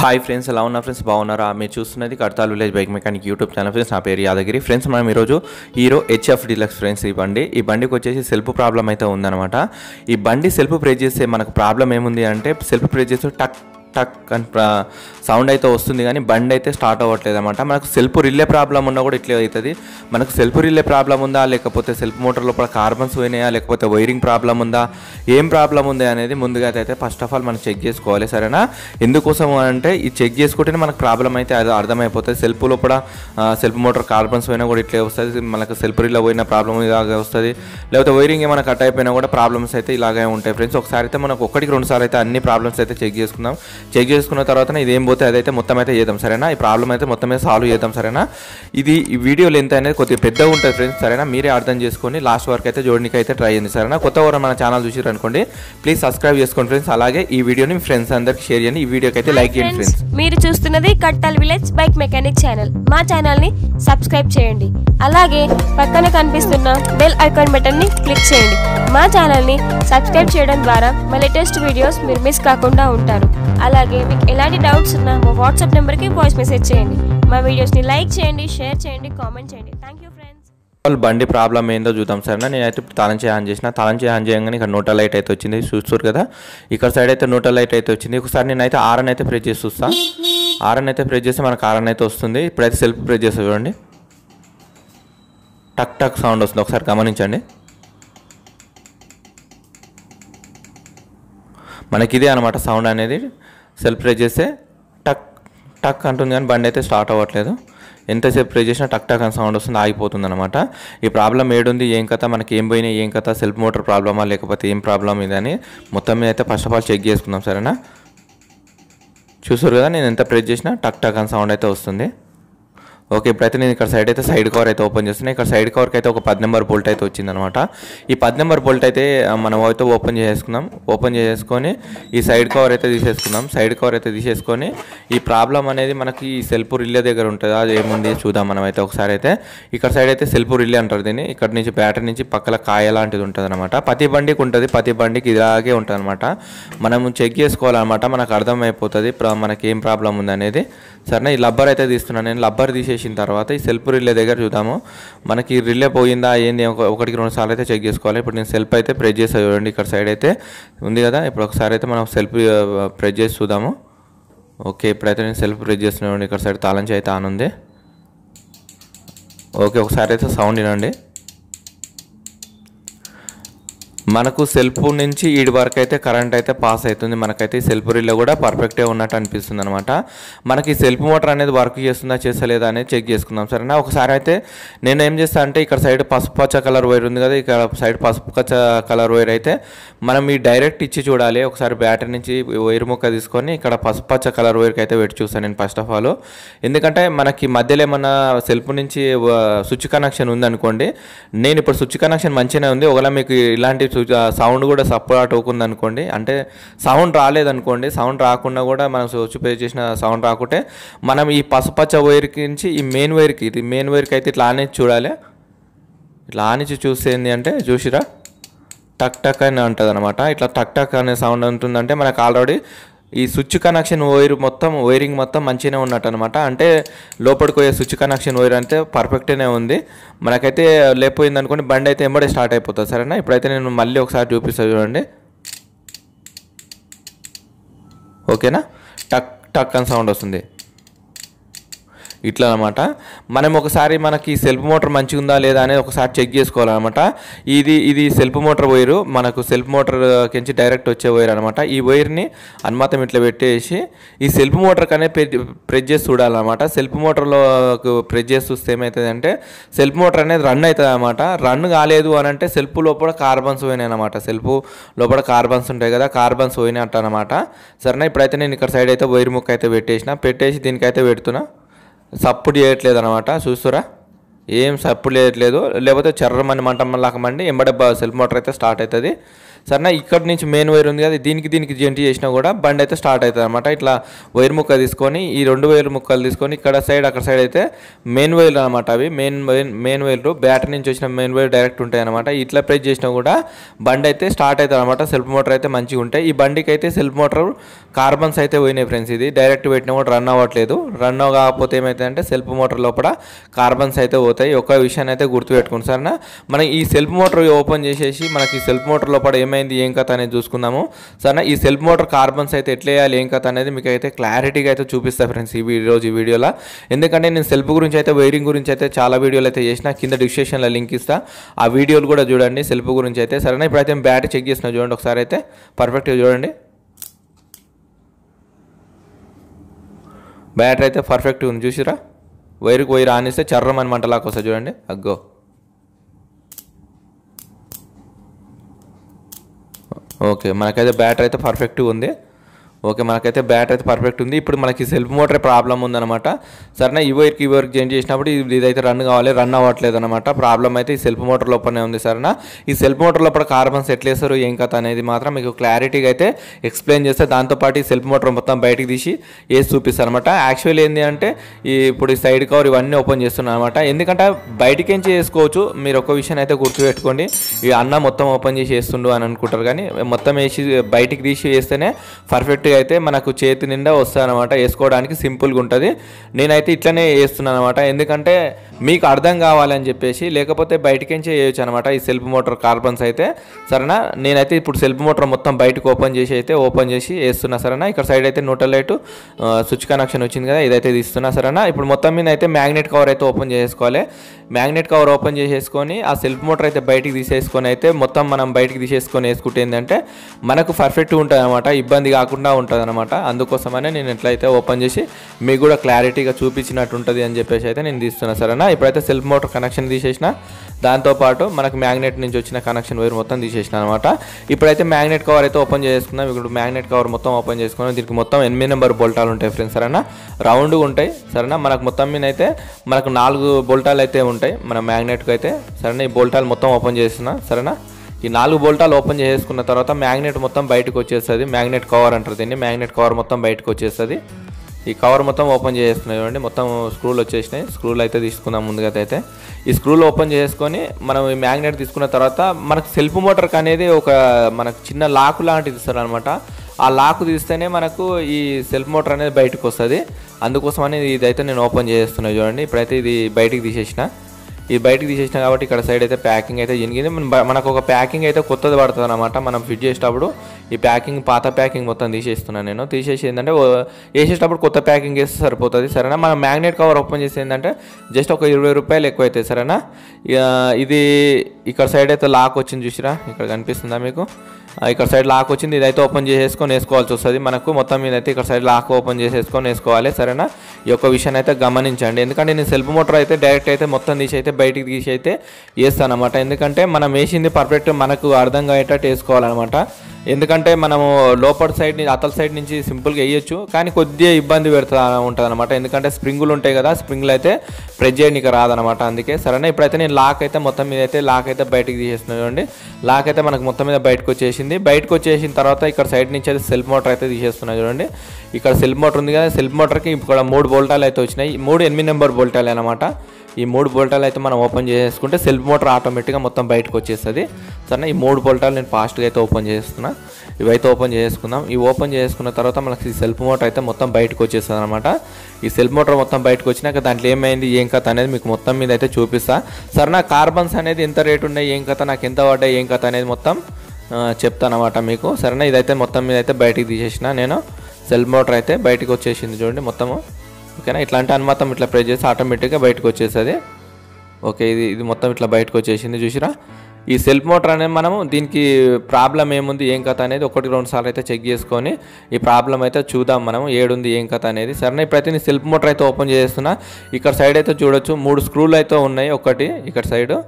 hi friends ఎలా ఉన్నా friends బాగున్నారా మీరు చూస్తున్నది Kadthal village bike mechanic YouTube channel friends నా పేరు యాదగిరి ఫ్రెండ్స్ మనం ఈరోజు హీరో హెచ్ఎఫ్ డీలక్స్ ఫ్రెండ్స్ ఈ బండి ఈ బండికి వచ్చేసి సెల్ఫ్ ప్రాబ్లం అయితే ఉందన్నమాట ఈ బండి సెల్ఫ్ ప్రెస్ చేస్తే మనకు ప్రాబ్లం ఏముంది అంటే సెల్ఫ్ ప్రెస్ చేస్తే టక్ టక్ అని సౌండ్ అయితే వస్తుంది కానీ బండి అయితే స్టార్ట్ అవ్వట్లేదు అనమాట మనకు సెల్ఫ్ రిలే ప్రాబ్లం ఉన్నా కూడా ఇట్లే అవుతుంది మనకు సెల్ఫ్ రిలే ప్రాబ్లం ఉందా లేకపోతే సెల్ఫ్ మోటార్ లోపల కార్బన్స్ పోయినాయా లేకపోతే వైరింగ్ ప్రాబ్లం ఉందా ఏం ప్రాబ్లం ఉంది అనేది ముందుగా అయితే ఫస్ట్ ఆఫ్ ఆల్ మనం చెక్ చేసుకోవాలి సరేనా ఎందుకోసం అంటే ఈ చెక్ చేసుకుంటేనే మనకు ప్రాబ్లం అయితే అది అర్థమైపోతుంది సెల్ఫ్ లోపల సెల్ఫ్ మోటార్ కార్బన్స్ పోయినా కూడా ఇట్లే వస్తుంది మనకు సెల్ఫ్ రిలే పోయిన ప్రాబ్లం ఇలాగే వస్తుంది లేకపోతే వైరింగ్ ఏమైనా కట్ అయిపోయినా కూడా ప్రాబ్లమ్స్ అయితే ఇలాగే ఉంటాయి ఫ్రెండ్స్ ఒకసారి అయితే మనకు ఒకటికి రెండు సార్లు అయితే అన్ని ప్రాబ్లమ్స్ అయితే చెక్ చేసుకుందాం చెక్ చేసుకున్న తర్వాత ఇది ఏం పోతే అదైతే మొత్తం అయితే చేద్దాం సరేనా ఈ ప్రాబ్లం అయితే మొత్తం మీద సాల్వ్ చేద్దాం సరేనా ఇది ఈ వీడియో లెంత్ అనేది కొద్దిగా పెద్దగా ఉంటుంది ఫ్రెండ్స్ సరేనా మీరే అర్థం చేసుకొని లాస్ట్ వరకు అయితే జోడనికి అయితే ట్రై చేయండి సరేనా కొత్త వారు మన ఛానల్ చూసారు అనుకోండి ప్లీజ్ సబ్స్క్రైబ్ చేసుకోండి ఫ్రెండ్స్ అలాగే ఈ వీడియోని మీ ఫ్రెండ్స్ అందరికి షేర్ చేయండి ఈ వీడియోకి అయితే లైక్ చేయండి ఫ్రెండ్స్ ఫ్రెండ్స్ మీరు చూస్తున్నది Kadthal village bike mechanic channel మా ఛానల్ ని సబ్స్క్రైబ్ చేయండి అలాగే పక్కన కనిపిస్తున్న బెల్ ఐకాన్ బటన్ ని క్లిక్ చేయండి మా ఛానల్ ని సబ్స్క్రైబ్ చేయడం ద్వారా మా లేటెస్ట్ వీడియోస్ మీరు మిస్ కాకుండా ఉంటారు అలాగే మీకు ఎలాంటి డౌట్స్ ఉన్నా మా వాట్సాప్ నెంబర్కి వాయిస్ మెసేజ్ చేయండి మా వీడియోస్ ని లైక్ చేయండి షేర్ చేయండి కామెంట్ చేయండి థ్యాంక్ యూ ఫ్రెండ్స్ వాళ్ళు బండి ప్రాబ్లం ఏందో చూద్దాం సరేనా నేనైతే ఇప్పుడు తాళం చేయి ఆన్ చేసిన తాళం చేయి ఆన్ చేయగానే ఇక్కడ నోటల్ లైట్ అయితే వచ్చింది చూస్తారు కదా ఇక్కడ సైడ్ అయితే నోటల్ లైట్ అయితే వచ్చింది ఒకసారి నేనైతే ఆరన్ అయితే ప్రెస్ చేసి చూస్తా ఆరన్ అయితే ప్రెస్ చేస్తే మనకు ఆరన్ అయితే వస్తుంది ఇప్పుడైతే సెల్ఫ్ ప్రెస్ చేస్తా చూడండి టక్ టక్ సౌండ్ వస్తుంది ఒకసారి గమనించండి మనకి ఇదే అనమాట సౌండ్ అనేది సెల్ఫ్ ప్రెస్ చేస్తే టక్ టక్ అంటుంది కానీ బండి అయితే స్టార్ట్ అవ్వట్లేదు ఎంతసేపు ప్రెస్ చేసినా టక్ టక్ అని సౌండ్ వస్తుంది ఆగిపోతుంది అనమాట ఈ ప్రాబ్లం ఏడుంది ఏం కథ మనకి ఏం పోయినాయి ఏం కథ సెల్ఫ్ మోటార్ ప్రాబ్లమా లేకపోతే ఏం ప్రాబ్లం ఇదని మొత్తం మీద అయితే ఫస్ట్ ఆఫ్ ఆల్ చెక్ చేసుకుందాం సరేనా చూసారు కదా నేను ఎంత ప్రెస్ చేసినా టక్ టక్ అని సౌండ్ అయితే వస్తుంది ఓకే ఇప్పుడైతే నేను ఇక్కడ సైడ్ అయితే సైడ్ కవర్ అయితే ఓపెన్ చేస్తున్నా ఇక్కడ సైడ్ కవర్కి అయితే ఒక పది నెంబర్ బోల్ట్ అయితే వచ్చిందనమాట ఈ పది నెంబర్ బోల్ట్ అయితే ఆ, మనం అయితే ఓపెన్ చేసుకుందాం ఓపెన్ చేసుకొని ఈ సైడ్ కవర్ అయితే తీసేసుకుందాం సైడ్ కవర్ అయితే తీసేసుకొని ఈ ప్రాబ్లం అనేది మనకి ఈ సెల్ఫ్ రిల్లే దగ్గర ఉంటుంది అది ఏముంది చూద్దాం మనం అయితే ఒకసారి అయితే ఇక్కడ సైడ్ అయితే సెల్ఫ్ రిల్లే అంటారు దీన్ని ఇక్కడ నుంచి బ్యాటరీ నుంచి పక్కల కాయ లాంటిది ఉంటుంది అనమాట ప్రతి బండికి ఉంటుంది ప్రతి బండికి ఇలాగే ఉంటుంది అనమాట మనం చెక్ చేసుకోవాలన్నమాట మనకు అర్థమైపోతుంది ప్ర- మనకి ఏం ప్రాబ్లం ఉంది అనేది సరేనా ఈ లబ్బర్ అయితే తీస్తున్నాను నేను లబ్బర్ తీసేసిన తర్వాత ఈ సెల్ఫ్ రిల్లే దగ్గర చూద్దాము మనకి రిల్లే పోయిందా ఏంది ఒక- ఒకటికి రెండు సార్లు అయితే చెక్ చేసుకోవాలి ఇప్పుడు నేను సెల్ఫ్ అయితే ప్రెస్ చేసా చూడండి ఇక్కడ సైడ్ అయితే ఉంది కదా ఇప్పుడు ఒకసారి అయితే మనం సెల్ఫ్ ప్రెస్ చేసి చూద్దాము ఓకే ఇప్పుడైతే నేను సెల్ఫ్ ప్రెస్ చేస్తున్నాను ఇక్కడ సైడ్ తాళం చేయి అయితే ఆన్ ఉంది ఓకే ఒకసారి అయితే సౌండ్ వినండి మనకు సెల్ఫ్ నుంచి ఈడి వరకు అయితే కరెంట్ అయితే పాస్ అవుతుంది మనకైతే ఈ సెల్ఫ్ రిల్లో కూడా పర్ఫెక్టే ఉన్నట్టు అనిపిస్తుంది అనమాట మనకి సెల్ఫ్ మోటార్ అనేది వర్క్ చేస్తుందా చేస్తలేదా అనేది చెక్ చేసుకుందాం సరేనా ఒకసారి అయితే నేను ఏం చేస్తా అంటే ఇక్కడ సైడ్ పసుపు పచ్చ కలర్ వైర్ ఉంది కదా ఇక్కడ సైడ్ పసుపు పచ్చ కలర్ వైర్ అయితే మనం ఈ డైరెక్ట్ ఇచ్చి చూడాలి ఒకసారి బ్యాటరీ నుంచి వైర్ ముక్క తీసుకొని ఇక్కడ పసుపు పచ్చ కలర్ వైర్కి అయితే పెట్టి చూస్తాను నేను ఫస్ట్ ఆఫ్ ఆల్ ఎందుకంటే మనకి మధ్యలో ఏమన్నా సెల్ఫ్ నుంచి వ- స్విచ్ కనెక్షన్ ఉందనుకోండి నేను ఇప్పుడు స్విచ్ కనెక్షన్ మంచిగానే ఉంది ఒకవేళ మీకు ఇలాంటి స్విచ్ సౌండ్ కూడా సపోర్ట్ అవుతుంది అనుకోండి అంటే సౌండ్ రాలేదనుకోండి సౌండ్ రాకుండా కూడా మనం స్విచ్ పే చేసిన సౌండ్ రాకుంటే మనం ఈ పసుపచ్చ వైర్కి నుంచి ఈ మెయిన్ వైర్కి ఇది మెయిన్ వైర్కి అయితే ఇట్లా ఆనిచ్చి చూడాలి ఇట్లా ఆనిచ్చి చూస్తే ఏంది అంటే చూసిరా టక్ టక్ అని ఉంటుంది అనమాట ఇట్లా టక్ టక్ అనే సౌండ్ ఉంటుందంటే మనకు ఆల్రెడీ ఈ స్విచ్ కనెక్షన్ వైర్ మొత్తం వైరింగ్ మొత్తం మంచిగానే ఉన్నట్టు అనమాట అంటే లోపలికి పోయే స్విచ్ కనెక్షన్ వైర్ అంటే పర్ఫెక్ట్గానే ఉంది మనకైతే లేకపోయింది అనుకోండి బండి అయితే ఎంబడే స్టార్ట్ అయిపోతుంది సరేనా ఇప్పుడైతే నేను మళ్ళీ ఒకసారి చూపిస్తాను చూడండి ఓకేనా టక్ టక్ అని సౌండ్ వస్తుంది ఇట్లా అనమాట మనం ఒకసారి మనకి సెల్ఫ్ మోటార్ మంచిగా ఉందా లేదా అనేది ఒకసారి చెక్ చేసుకోవాలన్నమాట ఇది ఇది సెల్ఫ్ మోటార్ వైరు మనకు సెల్ఫ్ మోటార్ కించి డైరెక్ట్ వచ్చే వైర్ అనమాట ఈ వైర్ని అనుమాతం ఇట్లా పెట్టేసి ఈ సెల్ఫ్ మోటార్ అనేది ప్రెస్ చేసి చూడాలన్నమాట సెల్ఫ్ మోటార్లో ప్రెస్ చేసి చూస్తే ఏమవుతుంది అంటే సెల్ఫ్ మోటార్ అనేది రన్ అవుతుంది అనమాట రన్ కాలేదు అని అంటే సెల్ఫ్ లోపల కార్బన్స్ పోయినాయి అనమాట సెల్ఫ్ లోపల కార్బన్స్ ఉంటాయి కదా కార్బన్స్ పోయినట్టు అనమాట సరేనా ఇప్పుడైతే నేను ఇక్కడ సైడ్ అయితే వైర్ ముక్క అయితే పెట్టేసిన పెట్టేసి దీనికైతే పెడుతున్నా సపోర్ట్ చేయట్లేదు అనమాట చూస్తురా ఏం సప్పుడు లేట్లేదు లేకపోతే చర్రమని మంట లాకమండి ఎంబడే బ- సెల్ఫ్ మోటార్ అయితే స్టార్ట్ అవుతుంది సరేనా ఇక్కడ నుంచి మెయిన్ వైర్ ఉంది కదా దీనికి దీనికి జంటి చేసినా కూడా బండి అయితే స్టార్ట్ అవుతుంది అనమాట ఇట్లా వైర్ ముక్క తీసుకొని ఈ రెండు వైర్ ముక్కలు తీసుకొని ఇక్కడ సైడ్ అక్కడ సైడ్ అయితే మెయిన్ వైర్ అనమాట అవి main wire main wire battery నుంచి వచ్చిన మెయిన్ వైర్ డైరెక్ట్ ఉంటాయి అనమాట ఇట్లా ప్రెస్ చేసినా కూడా బండి అయితే స్టార్ట్ అవుతుంది అనమాట సెల్ఫ్ మోటార్ అయితే మంచిగా ఉంటాయి ఈ బండికి అయితే సెల్ఫ్ మోటార్ కార్బన్స్ అయితే పోయినాయి ఫ్రెండ్స్ ఇది డైరెక్ట్ పెట్టినా కూడా రన్ అవ్వట్లేదు రన్ కాకపోతే ఏమవుతుందంటే సెల్ఫ్ మోటార్ లోపల కార్బన్స్ అయితే పోతాయి ఒక విషయాన్ని అయితే గుర్తుపెట్టుకోండి సరేనా మనం ఈ సెల్ఫ్ మోటార్ ఓపెన్ చేసేసి మనకి సెల్ఫ్ మోటార్ లోపల ఏమైంది ఏం కథ అనేది చూసుకుందాము సరేనా ఈ సెల్ఫ్ మోటార్ కార్బన్స్ అయితే ఎట్లా వేయాలి ఏం కథ అనేది మీకు అయితే క్లారిటీగా అయితే చూపిస్తా ఫ్రెండ్స్ ఈ వీడియో ఈ వీడియోలో ఎందుకంటే నేను సెల్ఫ్ గురించి అయితే వైరింగ్ గురించి అయితే చాలా వీడియోలు అయితే చేసిన కింద డిస్క్రిప్షన్లో లింక్ ఇస్తా ఆ వీడియోలు కూడా చూడండి సెల్ఫ్ గురించి అయితే సరేనా ఇప్పుడైతే బ్యాటరీ చెక్ చేసిన చూడండి ఒకసారి అయితే పర్ఫెక్ట్గా చూడండి బ్యాటరీ అయితే పర్ఫెక్ట్గా ఉంది చూసిరా వైర్కి వైర్ ఆనిస్తే చర్రమని మంటలాగా వస్తుంది చూడండి అగ్గో ఓకే మనకైతే బ్యాటరీ అయితే పర్ఫెక్ట్గా ఉంది ఓకే మనకైతే బ్యాటరీ అయితే పర్ఫెక్ట్ ఉంది ఇప్పుడు మనకి సెల్ఫ్ మోటరే ప్రాబ్లం ఉందన్నమాట సరేనా ఈ వైర్కి ఈ వైర్కి చేంజ్ చేసినప్పుడు ఇది ఇదైతే రన్ కావాలి రన్ అవ్వట్లేదు అనమాట ప్రాబ్లం అయితే ఈ సెల్ఫ్ మోటార్ లోపలనే ఉంది సరేనా ఈ సెల్ఫ్ మోటార్ లోపల కార్బన్స్ ఎట్లా వేస్తారు ఏం కథ అనేది మాత్రం మీకు క్లారిటీగా అయితే ఎక్స్ప్లెయిన్ చేస్తే దాంతోపాటు ఈ సెల్ఫ్ మోటార్ మొత్తం బయటికి తీసి వేసి చూపిస్తారు అనమాట యాక్చువల్ ఏంటి అంటే ఈ ఇప్పుడు ఈ సైడ్ కవర్ ఇవన్నీ ఓపెన్ చేస్తున్నాను అనమాట ఎందుకంటే బయటికించి వేసుకోవచ్చు మీరు ఒక విషయం అయితే గుర్తుపెట్టుకోండి ఈ అన్న మొత్తం ఓపెన్ చేసి వేస్తుండు అని అనుకుంటారు కానీ మొత్తం వేసి బయటికి తీసి వేస్తేనే పర్ఫెక్ట్గా అయితే మనకు చేతి నిండా వస్తుంది అనమాట వేసుకోవడానికి సింపుల్గా ఉంటుంది నేనైతే ఇట్లనే వేస్తున్నాను అనమాట ఎందుకంటే మీకు అర్థం కావాలని చెప్పేసి లేకపోతే బయటికించే వేయచ్చు అనమాట ఈ సెల్ఫ్ మోటార్ కార్బన్స్ అయితే సరేనా నేనైతే ఇప్పుడు సెల్ఫ్ మోటార్ మొత్తం బయటకు ఓపెన్ చేసి అయితే ఓపెన్ చేసి వేస్తున్నా సరేనా ఇక్కడ సైడ్ అయితే న్యూట్రల్ లైట్ స్విచ్ కనెక్షన్ వచ్చింది కదా ఇదైతే తీస్తున్నా సరేనా ఇప్పుడు మొత్తం మీద అయితే మ్యాగ్నెట్ కవర్ అయితే ఓపెన్ చేసుకోవాలి మ్యాగ్నెట్ కవర్ ఓపెన్ చేసేసుకొని ఆ సెల్ఫ్ మోటార్ అయితే బయటికి తీసేసుకొని అయితే మొత్తం మనం బయటికి తీసేసుకొని వేసుకుంటే ఏంటంటే మనకు పర్ఫెక్ట్గా ఉంటుంది అనమాట ఇబ్బంది కాకుండా ఉంటుంది అనమాట అందుకోసమనే నేను ఎట్లయితే ఓపెన్ చేసి మీకు కూడా క్లారిటీగా చూపించినట్టు ఉంటుంది అని చెప్పేసి అయితే నేను తీస్తున్నా సరేనా ఇప్పుడైతే సెల్ఫ్ మోటార్ కనెక్షన్ తీసేసిన దాంతోపాటు మనకు మ్యాగ్నెట్ నుంచి వచ్చిన కనెక్షన్ వైర్ మొత్తం తీసేసిన అనమాట ఇప్పుడైతే మ్యాగ్నెట్ కవర్ అయితే ఓపెన్ చేసుకుందాం ఇప్పుడు మ్యాగ్నెట్ కవర్ మొత్తం ఓపెన్ చేసుకున్నాం దీనికి మొత్తం ఎనిమిది నెంబర్ బోల్టాలు ఉంటాయి ఫ్రెండ్స్ సరేనా రౌండ్గా ఉంటాయి సరేనా మనకు మొత్తం మీద అయితే మనకు నాలుగు బోల్టాలు అయితే ఉంటాయి మన మ్యాగ్నెట్కి అయితే సరేనా ఈ బోల్టాలు మొత్తం ఓపెన్ చేస్తున్నా సరేనా ఈ నాలుగు బోల్టాలు ఓపెన్ చేసుకున్న తర్వాత మ్యాగ్నెట్ మొత్తం బయటకు వచ్చేస్తుంది మ్యాగ్నెట్ కవర్ అంటారు దీన్ని మ్యాగ్నెట్ కవర్ మొత్తం బయటకు వచ్చేస్తుంది ఈ కవర్ మొత్తం ఓపెన్ చేస్తున్నాయి చూడండి మొత్తం స్క్రూలు వచ్చేసినాయి స్క్రూలు అయితే తీసుకుందాం ముందుగా అయితే ఈ స్క్రూలు ఓపెన్ చేసుకొని మనం ఈ మ్యాగ్నెట్ తీసుకున్న తర్వాత మనకు సెల్ఫ్ మోటార్కి అనేది ఒక మనకు చిన్న లాకు లాంటిది ఇస్తారు అనమాట ఆ లాకు తీస్తేనే మనకు ఈ సెల్ఫ్ మోటార్ అనేది బయటకు వస్తుంది అందుకోసం అనేది ఇదైతే నేను ఓపెన్ చేస్తున్నాను చూడండి ఇప్పుడైతే ఇది బయటికి తీసేసిన ఇది బయటికి తీసేసిన కాబట్టి ఇక్కడ సైడ్ అయితే ప్యాకింగ్ అయితే జరిగింది మన- బ- మనకు ఒక ప్యాకింగ్ అయితే కొత్తది పడుతుంది అనమాట మనం ఫిట్ చేసేటప్పుడు ఈ ప్యాకింగ్ పాత ప్యాకింగ్ మొత్తం తీసేస్తున్నాను నేను తీసేసి ఏంటంటే ఓ- వేసేటప్పుడు కొత్త ప్యాకింగ్ వేస్తే సరిపోతుంది సరేనా మనం మ్యాగ్నెట్ కవర్ ఓపెన్ చేసి ఏంటంటే జస్ట్ ఒక ఇరవై రూపాయలు ఎక్కువ అవుతాయి సరేనా ఇక ఇది ఇక్కడ సైడ్ అయితే లాక్ వచ్చింది చూసిరా ఇక్కడ కనిపిస్తుందా మీకు ఆ, ఇక్కడ సైడ్ లాక్ వచ్చింది ఇదైతే ఓపెన్ చేసేసుకొని వేసుకోవాల్సి వస్తుంది మనకు మొత్తం మీద అయితే ఇక్కడ సైడ్ లాక్ ఓపెన్ చేసేసుకొని వేసుకోవాలి సరేనా ఈ యొక్క విషయాన్ని అయితే గమనించండి ఎందుకంటే నేను సెల్ఫ్ మోటార్ అయితే డైరెక్ట్ అయితే మొత్తం తీసి అయితే బయటికి తీసి అయితే వేస్తాను అనమాట ఎందుకంటే మనం వేసింది పర్ఫెక్ట్ మనకు అర్థం అయ్యేటట్టు వేసుకోవాలన్నమాట ఎందుకంటే మనము లోపల సైడ్ నుంచి అతల సైడ్ నుంచి సింపుల్గా వేయొచ్చు కానీ కొద్దిగా ఇబ్బంది పెడతా ఉంటుంది అనమాట ఎందుకంటే స్ప్రింగులు ఉంటాయి కదా స్ప్రింగ్లు అయితే ప్రెస్ చేయడానికి రాదనమాట అందుకే సరేనా ఇప్పుడైతే నేను లాక్ అయితే మొత్తం మీద అయితే లాక్ అయితే బయటికి తీసేస్తున్నాను చూడండి లాక్ అయితే మనకు మొత్తం మీద బయటకు వచ్చేసింది బయటకు వచ్చేసిన తర్వాత ఇక్కడ సైడ్ నుంచి అయితే సెల్ఫ్ మోటార్ అయితే తీసేస్తున్నా చూడండి ఇక్కడ సెల్ఫ్ మోటార్ ఉంది కదా సెల్ఫ్ మోటార్కి ఇక్కడ మూడు బోల్టాలు అయితే వచ్చినాయి ఈ మూడు ఎనిమిది నెంబర్ బోల్టాలు అనమాట ఈ మూడు బోల్టాలు అయితే మనం ఓపెన్ చేసుకుంటే సెల్ఫ్ మోటార్ ఆటోమేటిక్గా మొత్తం బయటకు వచ్చేస్తుంది సరే ఈ మూడు బోల్టాలు నేను ఫాస్ట్గా అయితే ఓపెన్ చేస్తున్నా ఇవైతే ఓపెన్ చేసుకుందాం ఈ ఓపెన్ చేసుకున్న తర్వాత మనకి ఈ సెల్ఫ్ మోటార్ అయితే మొత్తం బయటకు వచ్చేస్తుంది అనమాట ఈ సెల్ఫ్ మోటార్ మొత్తం బయటకు వచ్చినాక దాంట్లో ఏమైంది ఏం కథ అనేది మీకు మొత్తం మీద అయితే చూపిస్తా సరే నా కార్బన్స్ అనేది ఎంత రేట్ ఉన్నాయి ఏం కథ నాకు ఎంత పడ్డాయి ఏం కథ అనేది మొత్తం ఆ, చెప్తానమాట మీకు సరేనా ఇదైతే మొత్తం మీద అయితే బయటికి తీసేసిన నేను సెల్ఫ్ మోటార్ అయితే బయటకు వచ్చేసింది చూడండి మొత్తము ఓకేనా ఇట్లాంటి అనుమాతం ఇట్లా ప్రెస్ చేసి ఆటోమేటిక్గా బయటకు వచ్చేస్తుంది ఓకే ఇది ఇది మొత్తం ఇట్లా బయటకు వచ్చేసింది చూసిరా ఈ సెల్ఫ్ మోటార్ అనేది మనము దీనికి ప్రాబ్లం ఏముంది ఏం కథ అనేది ఒకటి రెండు సార్లు అయితే చెక్ చేసుకొని ఈ ప్రాబ్లం అయితే చూద్దాం మనం ఏడుంది ఏం కథ అనేది సరే ఇప్పుడైతే నేను సెల్ఫ్ మోటార్ అయితే ఓపెన్ చేస్తున్నా ఇక్కడ సైడ్ అయితే చూడొచ్చు మూడు స్క్రూలు అయితే ఉన్నాయి ఒకటి ఇక్కడ సైడ్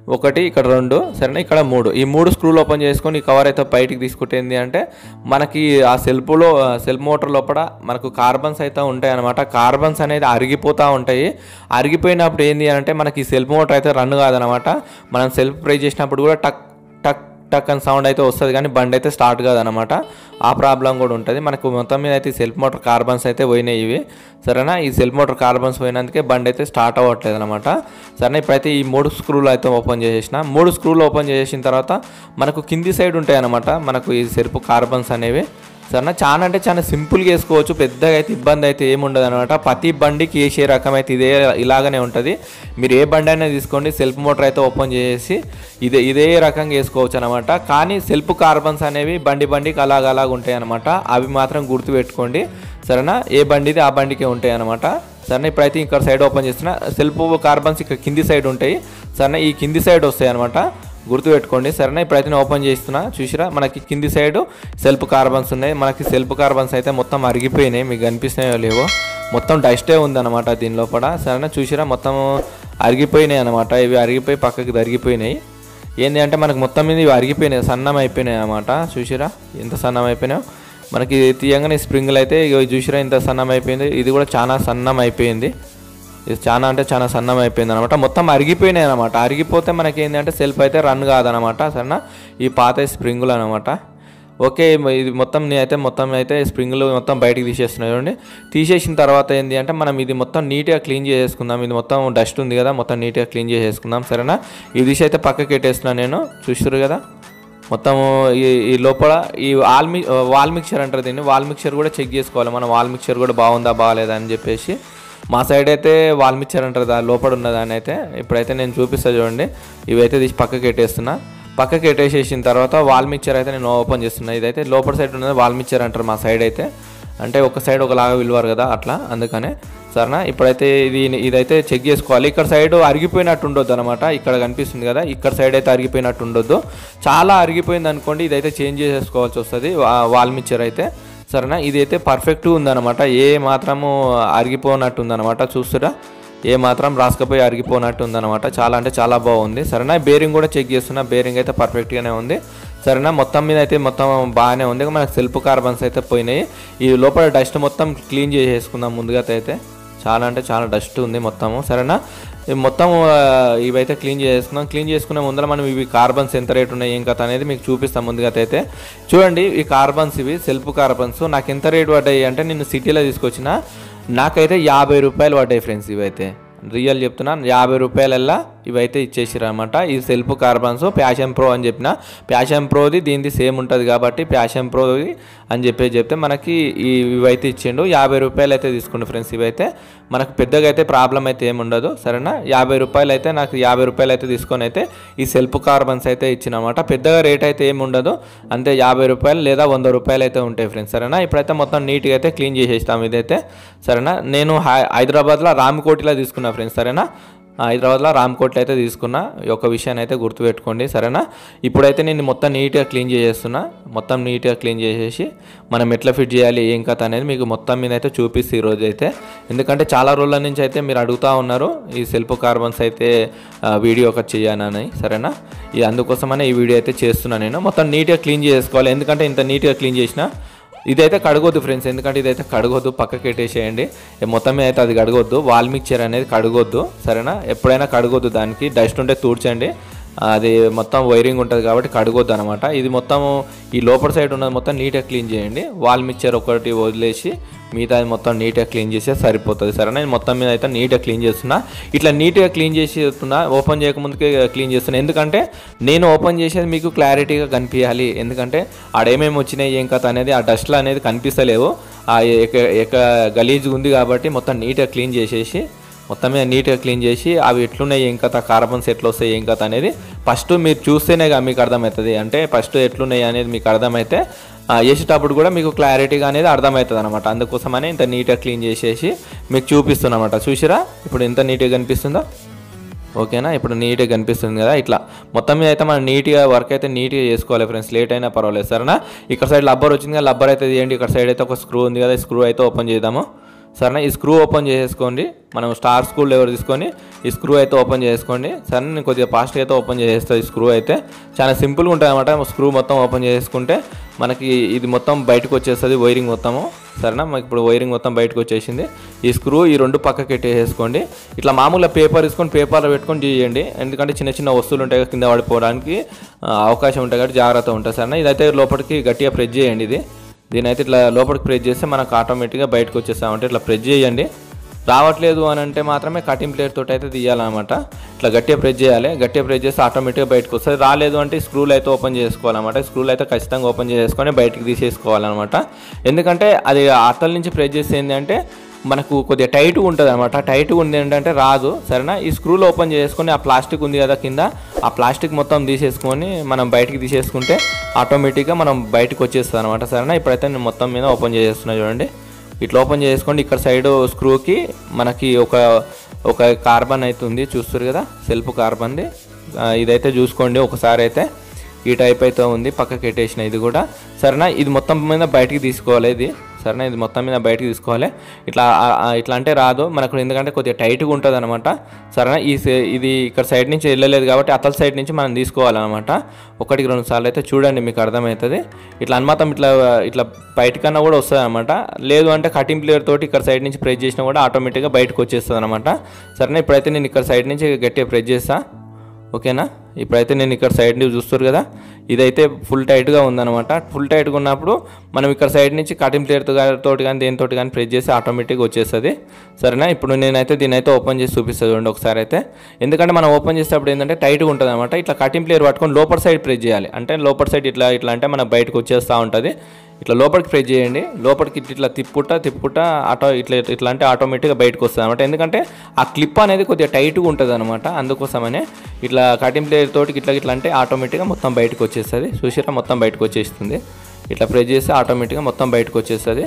ఒకటి ఇక్కడ రెండు సరేనా ఇక్కడ మూడు ఈ మూడు స్క్రూలు ఓపెన్ చేసుకొని ఈ కవర్ అయితే బయటికి తీసుకుంటేంది అంటే మనకి ఆ సెల్ఫ్లో సెల్ఫ్ మోటార్ లోపల మనకు కార్బన్స్ అయితే ఉంటాయి అనమాట కార్బన్స్ అనేది అరిగిపోతూ ఉంటాయి అరిగిపోయినప్పుడు ఏంది అంటే మనకి ఈ సెల్ఫ్ మోటార్ అయితే రన్ కాదనమాట మనం సెల్ఫ్ ప్రెస్ చేసినప్పుడు కూడా టక్ టక్ టక్ అని సౌండ్ అయితే వస్తుంది కానీ బండి అయితే స్టార్ట్ కాదనమాట ఆ ప్రాబ్లం కూడా ఉంటుంది మనకు మొత్తం మీద అయితే ఈ సెల్ఫ్ మోటార్ కార్బన్స్ అయితే పోయినాయి ఇవి సరేనా ఈ సెల్ఫ్ మోటార్ కార్బన్స్ పోయినందుకే బండి అయితే స్టార్ట్ అవ్వట్లేదు అనమాట సరేనా ఇప్పుడైతే ఈ మూడు స్క్రూలు అయితే ఓపెన్ చేసేసిన మూడు స్క్రూలు ఓపెన్ చేసిన తర్వాత మనకు కింది సైడ్ ఉంటాయి అనమాట మనకు ఈ సెల్ఫ్ కార్బన్స్ అనేవి సరేనా చాలా అంటే చాలా సింపుల్గా వేసుకోవచ్చు పెద్దగా అయితే ఇబ్బంది అయితే ఏముండదు అనమాట ప్రతి బండికి వేసే రకం అయితే ఇదే ఇలాగనే ఉంటుంది మీరు ఏ బండి అయినా తీసుకోండి సెల్ఫ్ మోటార్ అయితే ఓపెన్ చేసి ఇదే ఇదే రకంగా వేసుకోవచ్చు అనమాట కానీ సెల్ఫ్ కార్బన్స్ అనేవి బండి బండికి అలాగ అలాగ ఉంటాయి అనమాట అవి మాత్రం గుర్తుపెట్టుకోండి సరేనా ఏ బండిది ఆ బండికే ఉంటాయి అనమాట సరేనా ఇప్పుడైతే ఇక్కడ సైడ్ ఓపెన్ చేస్తున్నా సెల్ఫ్ కార్బన్స్ ఇక్కడ కింది సైడ్ ఉంటాయి సరేనా ఈ కింది సైడ్ వస్తాయి అనమాట గుర్తుపెట్టుకోండి సరేనా ఇప్పుడైతే నేను ఓపెన్ చేస్తున్నా చూసిరా మనకి కింది సైడ్ సెల్ఫ్ కార్బన్స్ ఉన్నాయి మనకి సెల్ఫ్ కార్బన్స్ అయితే మొత్తం అరిగిపోయినాయి మీకు కనిపిస్తున్నాయో లేవో మొత్తం డస్టే ఉందన్నమాట దీని లోపల సరేనా చూసిరా మొత్తం అరిగిపోయినాయి అనమాట ఇవి అరిగిపోయి పక్కకి జరిగిపోయినాయి ఏంటి అంటే మనకు మొత్తం మీద ఇవి అరిగిపోయినాయి సన్నం అయిపోయినాయి అనమాట చూసిరా ఎంత సన్నం అయిపోయినాయో మనకి తీయంగానే స్ప్రింగ్లు అయితే ఇగో చూసిరా ఇంత సన్నం అయిపోయింది ఇది కూడా చాలా సన్నం అయిపోయింది ఇది చాలా అంటే చాలా సన్నం అయిపోయింది అనమాట మొత్తం అరిగిపోయినాయి అనమాట అరిగిపోతే మనకి ఏంటంటే సెల్ఫ్ అయితే రన్ కాదనమాట సరేనా ఈ పాత స్ప్రింగులు అనమాట ఓకే మ- ఇది మొత్తం నేనైతే మొత్తం అయితే స్ప్రింగులు మొత్తం బయటికి తీసేస్తున్నాయి చూడండి తీసేసిన తర్వాత ఏంటి అంటే మనం ఇది మొత్తం నీట్గా క్లీన్ చేసేసుకుందాం ఇది మొత్తం డస్ట్ ఉంది కదా మొత్తం నీట్గా క్లీన్ చేసేసుకుందాం సరేనా ఈ దిశ అయితే పక్కకి పెట్టేస్తున్నాను నేను చూస్తారు కదా మొత్తం ఈ ఈ లోపల ఈ వాల్ మీ వాల్ మిక్చర్ అంటారు దీన్ని వాల్ మిక్చర్ కూడా చెక్ చేసుకోవాలి మనం వాల్ మిక్చర్ కూడా బాగుందా బాగాలేదా అని చెప్పేసి మా సైడ్ అయితే వాల్ మిక్చర్ అంటారు దాని లోపల ఉన్నదాన్ని అయితే ఇప్పుడైతే నేను చూపిస్తా చూడండి ఇవైతే తీసి పక్కకి పెట్టేస్తున్నా పక్కకి పెట్టేసేసిన తర్వాత వాల్ మిక్చర్ అయితే నేను ఓపెన్ చేస్తున్నా ఇదైతే లోపల సైడ్ ఉన్నది వాల్ మిక్చర్ అంటారు మా సైడ్ అయితే అంటే ఒక సైడ్ ఒకలాగా విలువారు కదా అట్లా అందుకనే సరేనా ఇప్పుడైతే ఇది ఇదైతే చెక్ చేసుకోవాలి ఇక్కడ సైడ్ అరిగిపోయినట్టు ఉండొద్దు అనమాట ఇక్కడ కనిపిస్తుంది కదా ఇక్కడ సైడ్ అయితే అరిగిపోయినట్టు ఉండొద్దు చాలా అరిగిపోయింది అనుకోండి ఇదైతే చేంజ్ చేసేసుకోవాల్సి వస్తుంది వా- వాల్ మిక్చర్ అయితే సరేనా ఇదైతే పర్ఫెక్ట్గా ఉందన్నమాట ఏ మాత్రము అరిగిపోనట్టు ఉందన్నమాట చూస్తురా ఏ మాత్రం రాసుకపోయి అరిగిపోనట్టు ఉందన్నమాట చాలా అంటే చాలా బాగుంది సరేనా బేరింగ్ కూడా చెక్ చేస్తున్నా బేరింగ్ అయితే పర్ఫెక్ట్గానే ఉంది సరేనా మొత్తం మీద అయితే మొత్తం బాగానే ఉంది మనకు సెల్ఫ్ కార్బన్స్ అయితే పోయినాయి ఈ లోపల డస్ట్ మొత్తం క్లీన్ చేసేసుకుందాం ముందుగా అయితే చాలా అంటే చాలా డస్ట్ ఉంది మొత్తము సరేనా ఇవి మొత్తం ఆ, ఇవైతే క్లీన్ చేసుకుందాం క్లీన్ చేసుకునే ముందర మనం ఇవి కార్బన్స్ ఎంత రేట్ ఉన్నాయి ఏం కథ అనేది మీకు చూపిస్తాం ముందుగా అయితే చూడండి ఈ కార్బన్స్ ఇవి సెల్ఫ్ కార్బన్స్ నాకు ఎంత రేట్ పడ్డాయి అంటే నేను సిటీలో తీసుకొచ్చిన నాకైతే యాభై రూపాయలు పడ్డాయి ఫ్రెండ్స్ ఇవైతే రియల్ చెప్తున్నా యాభై రూపాయలల్లా ఇవైతే ఇచ్చేసారు అనమాట ఈ సెల్ఫ్ కార్బన్స్ ప్యాషన్ ప్రో అని చెప్పిన ప్యాషన్ ప్రోది దీనిది సేమ్ ఉంటుంది కాబట్టి ప్యాషన్ ప్రోది అని చెప్పేసి చెప్తే మనకి ఈ ఇవైతే ఇచ్చిండు యాభై రూపాయలు అయితే తీసుకోండి ఫ్రెండ్స్ ఇవైతే మనకు పెద్దగా అయితే ప్రాబ్లం అయితే ఏమి ఉండదు సరేనా యాభై రూపాయలు అయితే నాకు యాభై రూపాయలు అయితే తీసుకొని అయితే ఈ సెల్ఫ్ కార్బన్స్ అయితే ఇచ్చినమాట పెద్దగా రేట్ అయితే ఏమి ఉండదు అంతే యాభై రూపాయలు లేదా వంద రూపాయలు అయితే ఉంటాయి ఫ్రెండ్స్ సరేనా ఇప్పుడైతే మొత్తం నీట్గా అయితే క్లీన్ చేసేస్తాం ఇదైతే సరేనా నేను హై- హైదరాబాద్లో రామకోటిలో తీసుకున్నా ఫ్రెండ్స్ సరేనా హైదరాబాద్లో రామ్కోట్లో అయితే తీసుకున్నా ఈ యొక్క విషయాన్ని అయితే గుర్తుపెట్టుకోండి సరేనా ఇప్పుడైతే నేను మొత్తం నీట్గా క్లీన్ చేసేస్తున్నా మొత్తం నీట్గా క్లీన్ చేసేసి మనం ఎట్లా ఫిట్ చేయాలి ఏం కథ అనేది మీకు మొత్తం మీద అయితే చూపిస్తే ఈరోజు అయితే ఎందుకంటే చాలా రోజుల నుంచి అయితే మీరు అడుగుతూ ఉన్నారు ఈ సెల్ఫ్ కార్బన్స్ అయితే ఆ, వీడియో ఒకటి చేయాలని సరేనా ఈ అందుకోసమనే ఈ వీడియో అయితే చేస్తున్నా నేను మొత్తం నీట్గా క్లీన్ చేసుకోవాలి ఎందుకంటే ఇంత నీట్గా క్లీన్ చేసినా ఇదైతే కడగొద్దు ఫ్రెండ్స్ ఎందుకంటే ఇదైతే కడగొద్దు పక్కకి పెట్టేసేయండి ఏ మొత్తం మీద అయితే అది కడగొద్దు వాల్ మిక్చర్ అనేది కడగొద్దు సరేనా ఎప్పుడైనా కడగొద్దు దానికి డస్ట్ ఉంటే తూడ్చండి అది మొత్తం వైరింగ్ ఉంటుంది కాబట్టి కడగొద్దు అనమాట ఇది మొత్తం ఈ లోపల సైడ్ ఉన్నది మొత్తం నీట్గా క్లీన్ చేయండి వాల్ మిక్చర్ ఒకటి వదిలేసి మిగతా మొత్తం నీట్గా క్లీన్ చేస్తే సరిపోతుంది సరేనా నేను మొత్తం మీద అయితే నీట్గా క్లీన్ చేస్తున్నా ఇట్లా నీట్గా క్లీన్ చేసి చేస్తున్నా ఓపెన్ చేయకముందుకే క్లీన్ చేస్తున్నా ఎందుకంటే నేను ఓపెన్ చేసేది మీకు క్లారిటీగా కనిపించాలి ఎందుకంటే ఆడేమేమి వచ్చినాయి ఏం కథ అనేది ఆ డస్ట్లో అనేది కనిపిస్తలేవు ఆ ఎక ఎక గలీజ్గా ఉంది కాబట్టి మొత్తం నీట్గా క్లీన్ చేసేసి మొత్తం మీద నీట్గా క్లీన్ చేసి అవి ఎట్లున్నాయి ఏం కథ కార్బన్స్ ఎట్లా వస్తాయి ఏం కథ అనేది ఫస్ట్ మీరు చూస్తేనే కదా మీకు అర్థమవుతుంది అంటే ఫస్ట్ ఎట్లున్నాయి అనేది మీకు అర్థమైతే ఆ, వేసేటప్పుడు కూడా మీకు క్లారిటీగా అనేది అర్థమవుతుంది అనమాట అందుకోసమని ఇంత నీట్గా క్లీన్ చేసేసి మీకు చూపిస్తున్నమాట చూసిరా ఇప్పుడు ఎంత నీట్గా కనిపిస్తుందో ఓకేనా ఇప్పుడు నీట్గా కనిపిస్తుంది కదా ఇట్లా మొత్తం మీద అయితే మనం నీట్గా వర్క్ అయితే నీట్గా చేసుకోవాలి ఫ్రెండ్స్ లేట్ అయినా పర్వాలేదు సరేనా ఇక్కడ సైడ్ లబ్బర్ వచ్చింది కదా లబ్బర్ అయితే తీయండి ఇక్కడ సైడ్ అయితే ఒక స్క్రూ ఉంది కదా స్క్రూ అయితే ఓపెన్ చేద్దాము సరేనా ఈ స్క్రూ ఓపెన్ చేసేసుకోండి మనం స్టార్ స్క్రూ ఎవరు తీసుకొని ఈ స్క్రూ అయితే ఓపెన్ చేసుకోండి సరే నేను కొద్దిగా ఫాస్ట్గా అయితే ఓపెన్ చేసేస్తాను ఈ స్క్రూ అయితే చాలా సింపుల్గా ఉంటుంది అనమాట స్క్రూ మొత్తం ఓపెన్ చేసుకుంటే మనకి ఇది మొత్తం బయటకు వచ్చేస్తుంది వైరింగ్ మొత్తము సరేనా మనకి ఇప్పుడు వైరింగ్ మొత్తం బయటకు వచ్చేసింది ఈ స్క్రూ ఈ రెండు పక్కకి పెట్టేసుకోండి ఇట్లా మామూలుగా పేపర్ తీసుకొని పేపర్లో పెట్టుకొని చేయండి ఎందుకంటే చిన్న చిన్న వస్తువులు ఉంటాయి కదా, కింద పడిపోవడానికి ఆ, అవకాశం ఉంటాయి కాబట్టి జాగ్రత్త ఉంటుంది సరేనా ఇదైతే లోపలికి గట్టిగా ప్రెస్ చేయండి ఇది దీని అయితే ఇట్లా లోపలికి ప్రెస్ చేస్తే మనకు ఆటోమేటిక్గా బయటకు వచ్చేస్తామంటే ఇట్లా ప్రెస్ చేయండి రావట్లేదు అని అంటే మాత్రమే కటింగ్ ప్లేట్ తోటి అయితే తీయాలన్నమాట ఇట్లా గట్టిగా ప్రెస్ చేయాలి గట్టిగా ప్రెస్ చేస్తే ఆటోమేటిక్గా బయటకు వస్తుంది రాలేదు అంటే స్క్రూలు అయితే ఓపెన్ చేసుకోవాలన్నమాట స్క్రూలు అయితే ఖచ్చితంగా ఓపెన్ చేసుకొని బయటికి తీసేసుకోవాలన్నమాట ఎందుకంటే అది అతల నుంచి ప్రెస్ చేస్తే ఏంటంటే మనకు కొద్దిగా టైట్గా ఉంటుంది అనమాట టైట్గా ఉంది ఏంటంటే రాదు సరేనా ఈ స్క్రూలు ఓపెన్ చేసుకొని ఆ ప్లాస్టిక్ ఉంది కదా కింద ఆ ప్లాస్టిక్ మొత్తం తీసేసుకొని మనం బయటికి తీసేసుకుంటే ఆటోమేటిక్గా మనం బయటకు వచ్చేస్తుంది అనమాట సరేనా ఇప్పుడైతే నేను మొత్తం మీద ఓపెన్ చేస్తున్నా చూడండి ఇట్లా ఓపెన్ చేసుకోండి ఇక్కడ సైడ్ స్క్రూకి మనకి ఒక ఒక కార్బన్ అయితే ఉంది చూస్తారు కదా సెల్ఫ్ కార్బన్ది ఆ, ఇదైతే చూసుకోండి ఒకసారి అయితే ఈ టైప్ అయితే ఉంది పక్కకి పెట్టేసిన ఇది కూడా సరేనా ఇది మొత్తం మీద బయటికి తీసుకోవాలి ఇది సరేనా ఇది మొత్తం మీద బయటికి తీసుకోవాలి ఇట్లా ఆ, ఆ, ఇట్లా అంటే రాదు మనకు ఎందుకంటే కొద్దిగా టైట్గా ఉంటుంది అనమాట సరేనా ఈ సే- ఇది ఇక్కడ సైడ్ నుంచి వెళ్ళలేదు కాబట్టి అతల సైడ్ నుంచి మనం తీసుకోవాలన్నమాట ఒకటికి రెండు సార్లు అయితే చూడండి మీకు అర్థమవుతుంది ఇట్లా అనుమాతం ఇట్లా ఇట్లా బయటకన్నా కూడా వస్తుంది అనమాట లేదు అంటే కటింగ్ ప్లేయర్ తోటి ఇక్కడ సైడ్ నుంచి ప్రెస్ చేసినా కూడా ఆటోమేటిక్గా బయటకు వచ్చేస్తుంది అనమాట సరేనా ఇప్పుడైతే నేను ఇక్కడ సైడ్ నుంచి గట్టిగా ప్రెస్ చేస్తా ఓకేనా ఇప్పుడైతే నేను ఇక్కడ సైడ్ నుంచి చూస్తారు కదా ఇదైతే ఫుల్ టైట్గా ఉందన్నమాట ఫుల్ టైట్గా ఉన్నప్పుడు మనం ఇక్కడ సైడ్ నుంచి కటింగ్ ప్లేయర్ తోటి కానీ దేనితోటి కానీ ప్రెస్ చేసి ఆటోమేటిక్గా వచ్చేస్తుంది సరేనా ఇప్పుడు నేనైతే దీని అయితే ఓపెన్ చేసి చూపిస్తాను చూడండి ఒకసారి అయితే ఎందుకంటే మనం ఓపెన్ చేసేటప్పుడు ఏంటంటే టైట్గా ఉంటుంది అనమాట ఇట్లా కటింగ్ ప్లేయర్ పట్టుకొని లోపల సైడ్ ప్రెస్ చేయాలి అంటే లోపల సైడ్ ఇట్లా ఇట్లా అంటే మన బయటకు వచ్చేస్తూ ఉంటుంది ఇట్లా లోపలికి ప్రెస్ చేయండి లోపలికి ఇట్లా ఇట్లా తిప్పుట తిప్పుట ఆటో ఇట్లా ఇట్లా అంటే ఆటోమేటిక్గా బయటకు వస్తుంది అనమాట ఎందుకంటే ఆ క్లిప్ అనేది కొద్దిగా టైట్గా ఉంటుంది అనమాట అందుకోసమనే ఇట్లా కటింగ్ ప్లేయర్ తోటి ఇట్లా ఇట్లా అంటే ఆటోమేటిక్గా మొత్తం బయటకు వచ్చేస్తుంది చూసిరా మొత్తం బయటకు వచ్చేస్తుంది ఇట్లా ప్రెస్ చేస్తే ఆటోమేటిక్గా మొత్తం బయటకు వచ్చేస్తుంది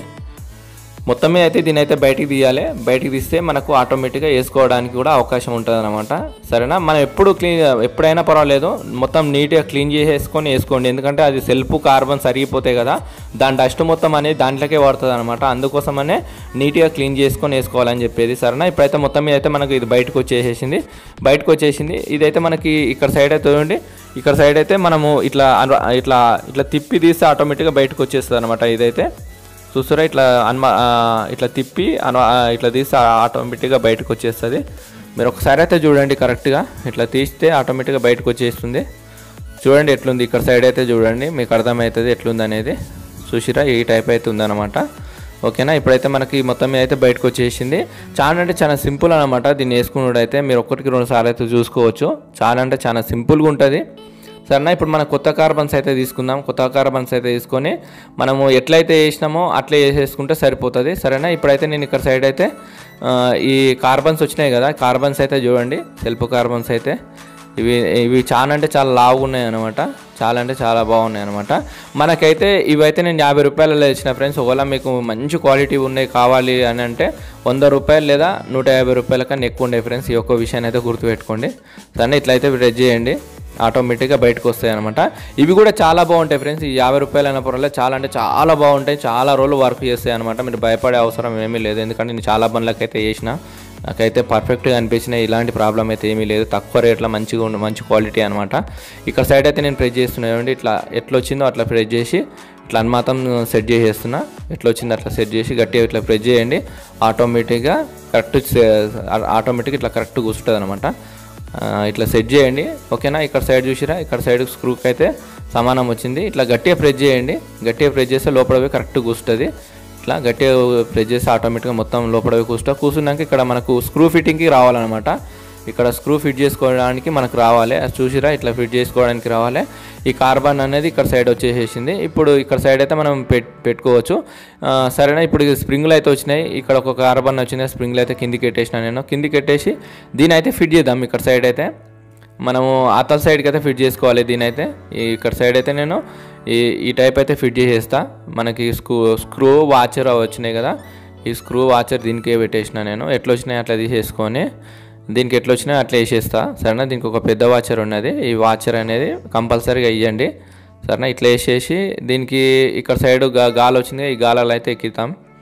మొత్తం మీద అయితే దీని అయితే బయటికి తీయాలి బయటికి తీస్తే మనకు ఆటోమేటిక్గా వేసుకోవడానికి కూడా అవకాశం ఉంటుంది అనమాట సరేనా మనం ఎప్పుడు క్లీన్ ఎప్పుడైనా పర్వాలేదు మొత్తం నీట్గా క్లీన్ చేసేసుకొని వేసుకోండి ఎందుకంటే అది సెల్ఫ్ కార్బన్ సరిగిపోతాయి కదా దాని డస్ట్ మొత్తం అనేది దాంట్లోకే పడుతుంది అనమాట అందుకోసమనే నీట్గా క్లీన్ చేసుకొని వేసుకోవాలని చెప్పేది సరేనా ఇప్పుడైతే మొత్తం మీద అయితే మనకు ఇది బయటకు వచ్చేసేసింది బయటకు వచ్చేసింది ఇదైతే మనకి ఇక్కడ సైడ్ అయితే చూడండి ఇక్కడ సైడ్ అయితే మనము ఇట్లా అను- ఇట్లా ఇట్లా తిప్పి తీస్తే ఆటోమేటిక్గా బయటకు వచ్చేస్తుంది అనమాట ఇదైతే చూస్తారా ఇట్లా అన్మా ఆ, ఇట్లా తిప్పి అను- ఆ, ఇట్లా తీస్తే ఆటోమేటిక్గా బయటకు వచ్చేస్తుంది మీరు ఒకసారి అయితే చూడండి కరెక్ట్గా ఇట్లా తీస్తే ఆటోమేటిక్గా బయటకు వచ్చేస్తుంది చూడండి ఎట్లుంది ఇక్కడ సైడ్ అయితే చూడండి మీకు అర్థమవుతుంది ఎట్లుంది అనేది చూసిరా ఈ టైప్ అయితే ఉందన్నమాట ఓకేనా ఇప్పుడైతే మనకి మొత్తం మీద అయితే బయటకు వచ్చేసింది చాలా అంటే చాలా సింపుల్ అనమాట దీన్ని వేసుకున్నాడు అయితే మీరు ఒక్కటికి రెండు సార్లు అయితే చూసుకోవచ్చు చాలా అంటే చాలా సింపుల్గా ఉంటుంది సరేనా ఇప్పుడు మనం కొత్త కార్బన్స్ అయితే తీసుకుందాం కొత్త కార్బన్స్ అయితే తీసుకొని మనము ఎట్లయితే వేసినామో అట్లే వేసేసుకుంటే సరిపోతుంది సరేనా ఇప్పుడైతే నేను ఇక్కడ సైడ్ అయితే ఆ, ఈ కార్బన్స్ వచ్చినాయి కదా కార్బన్స్ అయితే చూడండి సెల్ఫ్ కార్బన్స్ అయితే ఇవి ఇవి చాలా అంటే చాలా లావుగా ఉన్నాయి అనమాట చాలా అంటే చాలా బాగున్నాయి అనమాట మనకైతే ఇవైతే నేను యాభై రూపాయలలో ఇచ్చిన ఫ్రెండ్స్ ఒకవేళ మీకు మంచి క్వాలిటీ ఉన్నాయి కావాలి అని అంటే వంద రూపాయలు లేదా నూట యాభై రూపాయల కన్నా ఎక్కువ ఉండే ఫ్రెండ్స్ ఈ ఒక్క విషయాన్ని అయితే గుర్తుపెట్టుకోండి సరే ఇట్లయితే రెడ్ చేయండి ఆటోమేటిక్గా బయటకు వస్తాయి అనమాట ఇవి కూడా చాలా బాగుంటాయి ఫ్రెండ్స్ ఈ యాభై రూపాయలు అయిన పర్వాలేదు చాలా అంటే చాలా బాగుంటాయి చాలా రోజులు వర్క్ చేస్తాయి అనమాట మీరు భయపడే అవసరం ఏమీ లేదు ఎందుకంటే నేను చాలా బండ్లకి అయితే చేసిన నాకైతే పర్ఫెక్ట్గా అనిపించినాయి ఇలాంటి ప్రాబ్లం అయితే ఏమీ లేదు తక్కువ రేట్లో మంచిగా ఉండి మంచి క్వాలిటీ అనమాట ఇక్కడ సైడ్ అయితే నేను ప్రెస్ చేస్తున్నాను ఇట్లా ఎట్లా వచ్చిందో అట్లా ప్రెస్ చేసి ఇట్లా అన్మాతం సెట్ చేసేస్తున్నా ఎట్లా వచ్చిందో అట్లా సెట్ చేసి గట్టిగా ఇట్లా ప్రెస్ చేయండి ఆటోమేటిక్గా కరెక్ట్ ఆటోమేటిక్ ఇట్లా కరెక్ట్ కూర్చుంటుంది అనమాట ఆ, ఇట్లా సెట్ చేయండి ఓకేనా ఇక్కడ సైడ్ చూసిరా ఇక్కడ సైడ్ స్క్రూకి అయితే సమానం వచ్చింది ఇట్లా గట్టిగా ప్రెస్ చేయండి గట్టిగా ప్రెస్ చేస్తే లోపల పోయి కరెక్ట్ కూర్చుంటుంది ఇట్లా గట్టిగా ప్రెస్ చేస్తే ఆటోమేటిక్గా మొత్తం లోపల పోయి కూర్చుంటా కూర్చున్నాక ఇక్కడ మనకు స్క్రూ ఫిట్టింగ్కి రావాలన్నమాట ఇక్కడ స్క్రూ ఫిట్ చేసుకోవడానికి మనకు రావాలి అది చూసిరా ఇట్లా ఫిట్ చేసుకోవడానికి రావాలి ఈ కార్బన్ అనేది ఇక్కడ సైడ్ వచ్చేసేసింది ఇప్పుడు ఇక్కడ సైడ్ అయితే మనం పెట్ పెట్టుకోవచ్చు ఆ, సరేనా ఇప్పుడు ఇది స్ప్రింగ్లు అయితే వచ్చినాయి ఇక్కడ ఒక కార్బన్ వచ్చింది స్ప్రింగ్లు అయితే కిందికి పెట్టేసిన నేను కిందికి పెట్టేసి దీని అయితే ఫిట్ చేద్దాం ఇక్కడ సైడ్ అయితే మనము అతల సైడ్కి అయితే ఫిట్ చేసుకోవాలి దీని అయితే ఈ ఇక్కడ సైడ్ అయితే నేను ఈ ఈ టైప్ అయితే ఫిట్ చేసేస్తా మనకి స్క్రూ స్క్రూ వాచర్ వచ్చినాయి కదా ఈ స్క్రూ వాచర్ దీనికే పెట్టేసిన నేను ఎట్లా వచ్చినాయి అట్లా తీసేసుకొని దీనికి ఎట్లా వచ్చినాయి అట్లా వేసేస్తా సరేనా దీనికి ఒక పెద్ద వాచర్ ఉన్నది ఈ వాచర్ అనేది కంపల్సరీగా ఇవ్వండి సరేనా ఇట్లా వేసేసి దీనికి ఇక్కడ సైడ్ గా గాలి వచ్చింది ఈ గాలలో అయితే ఎక్కితాం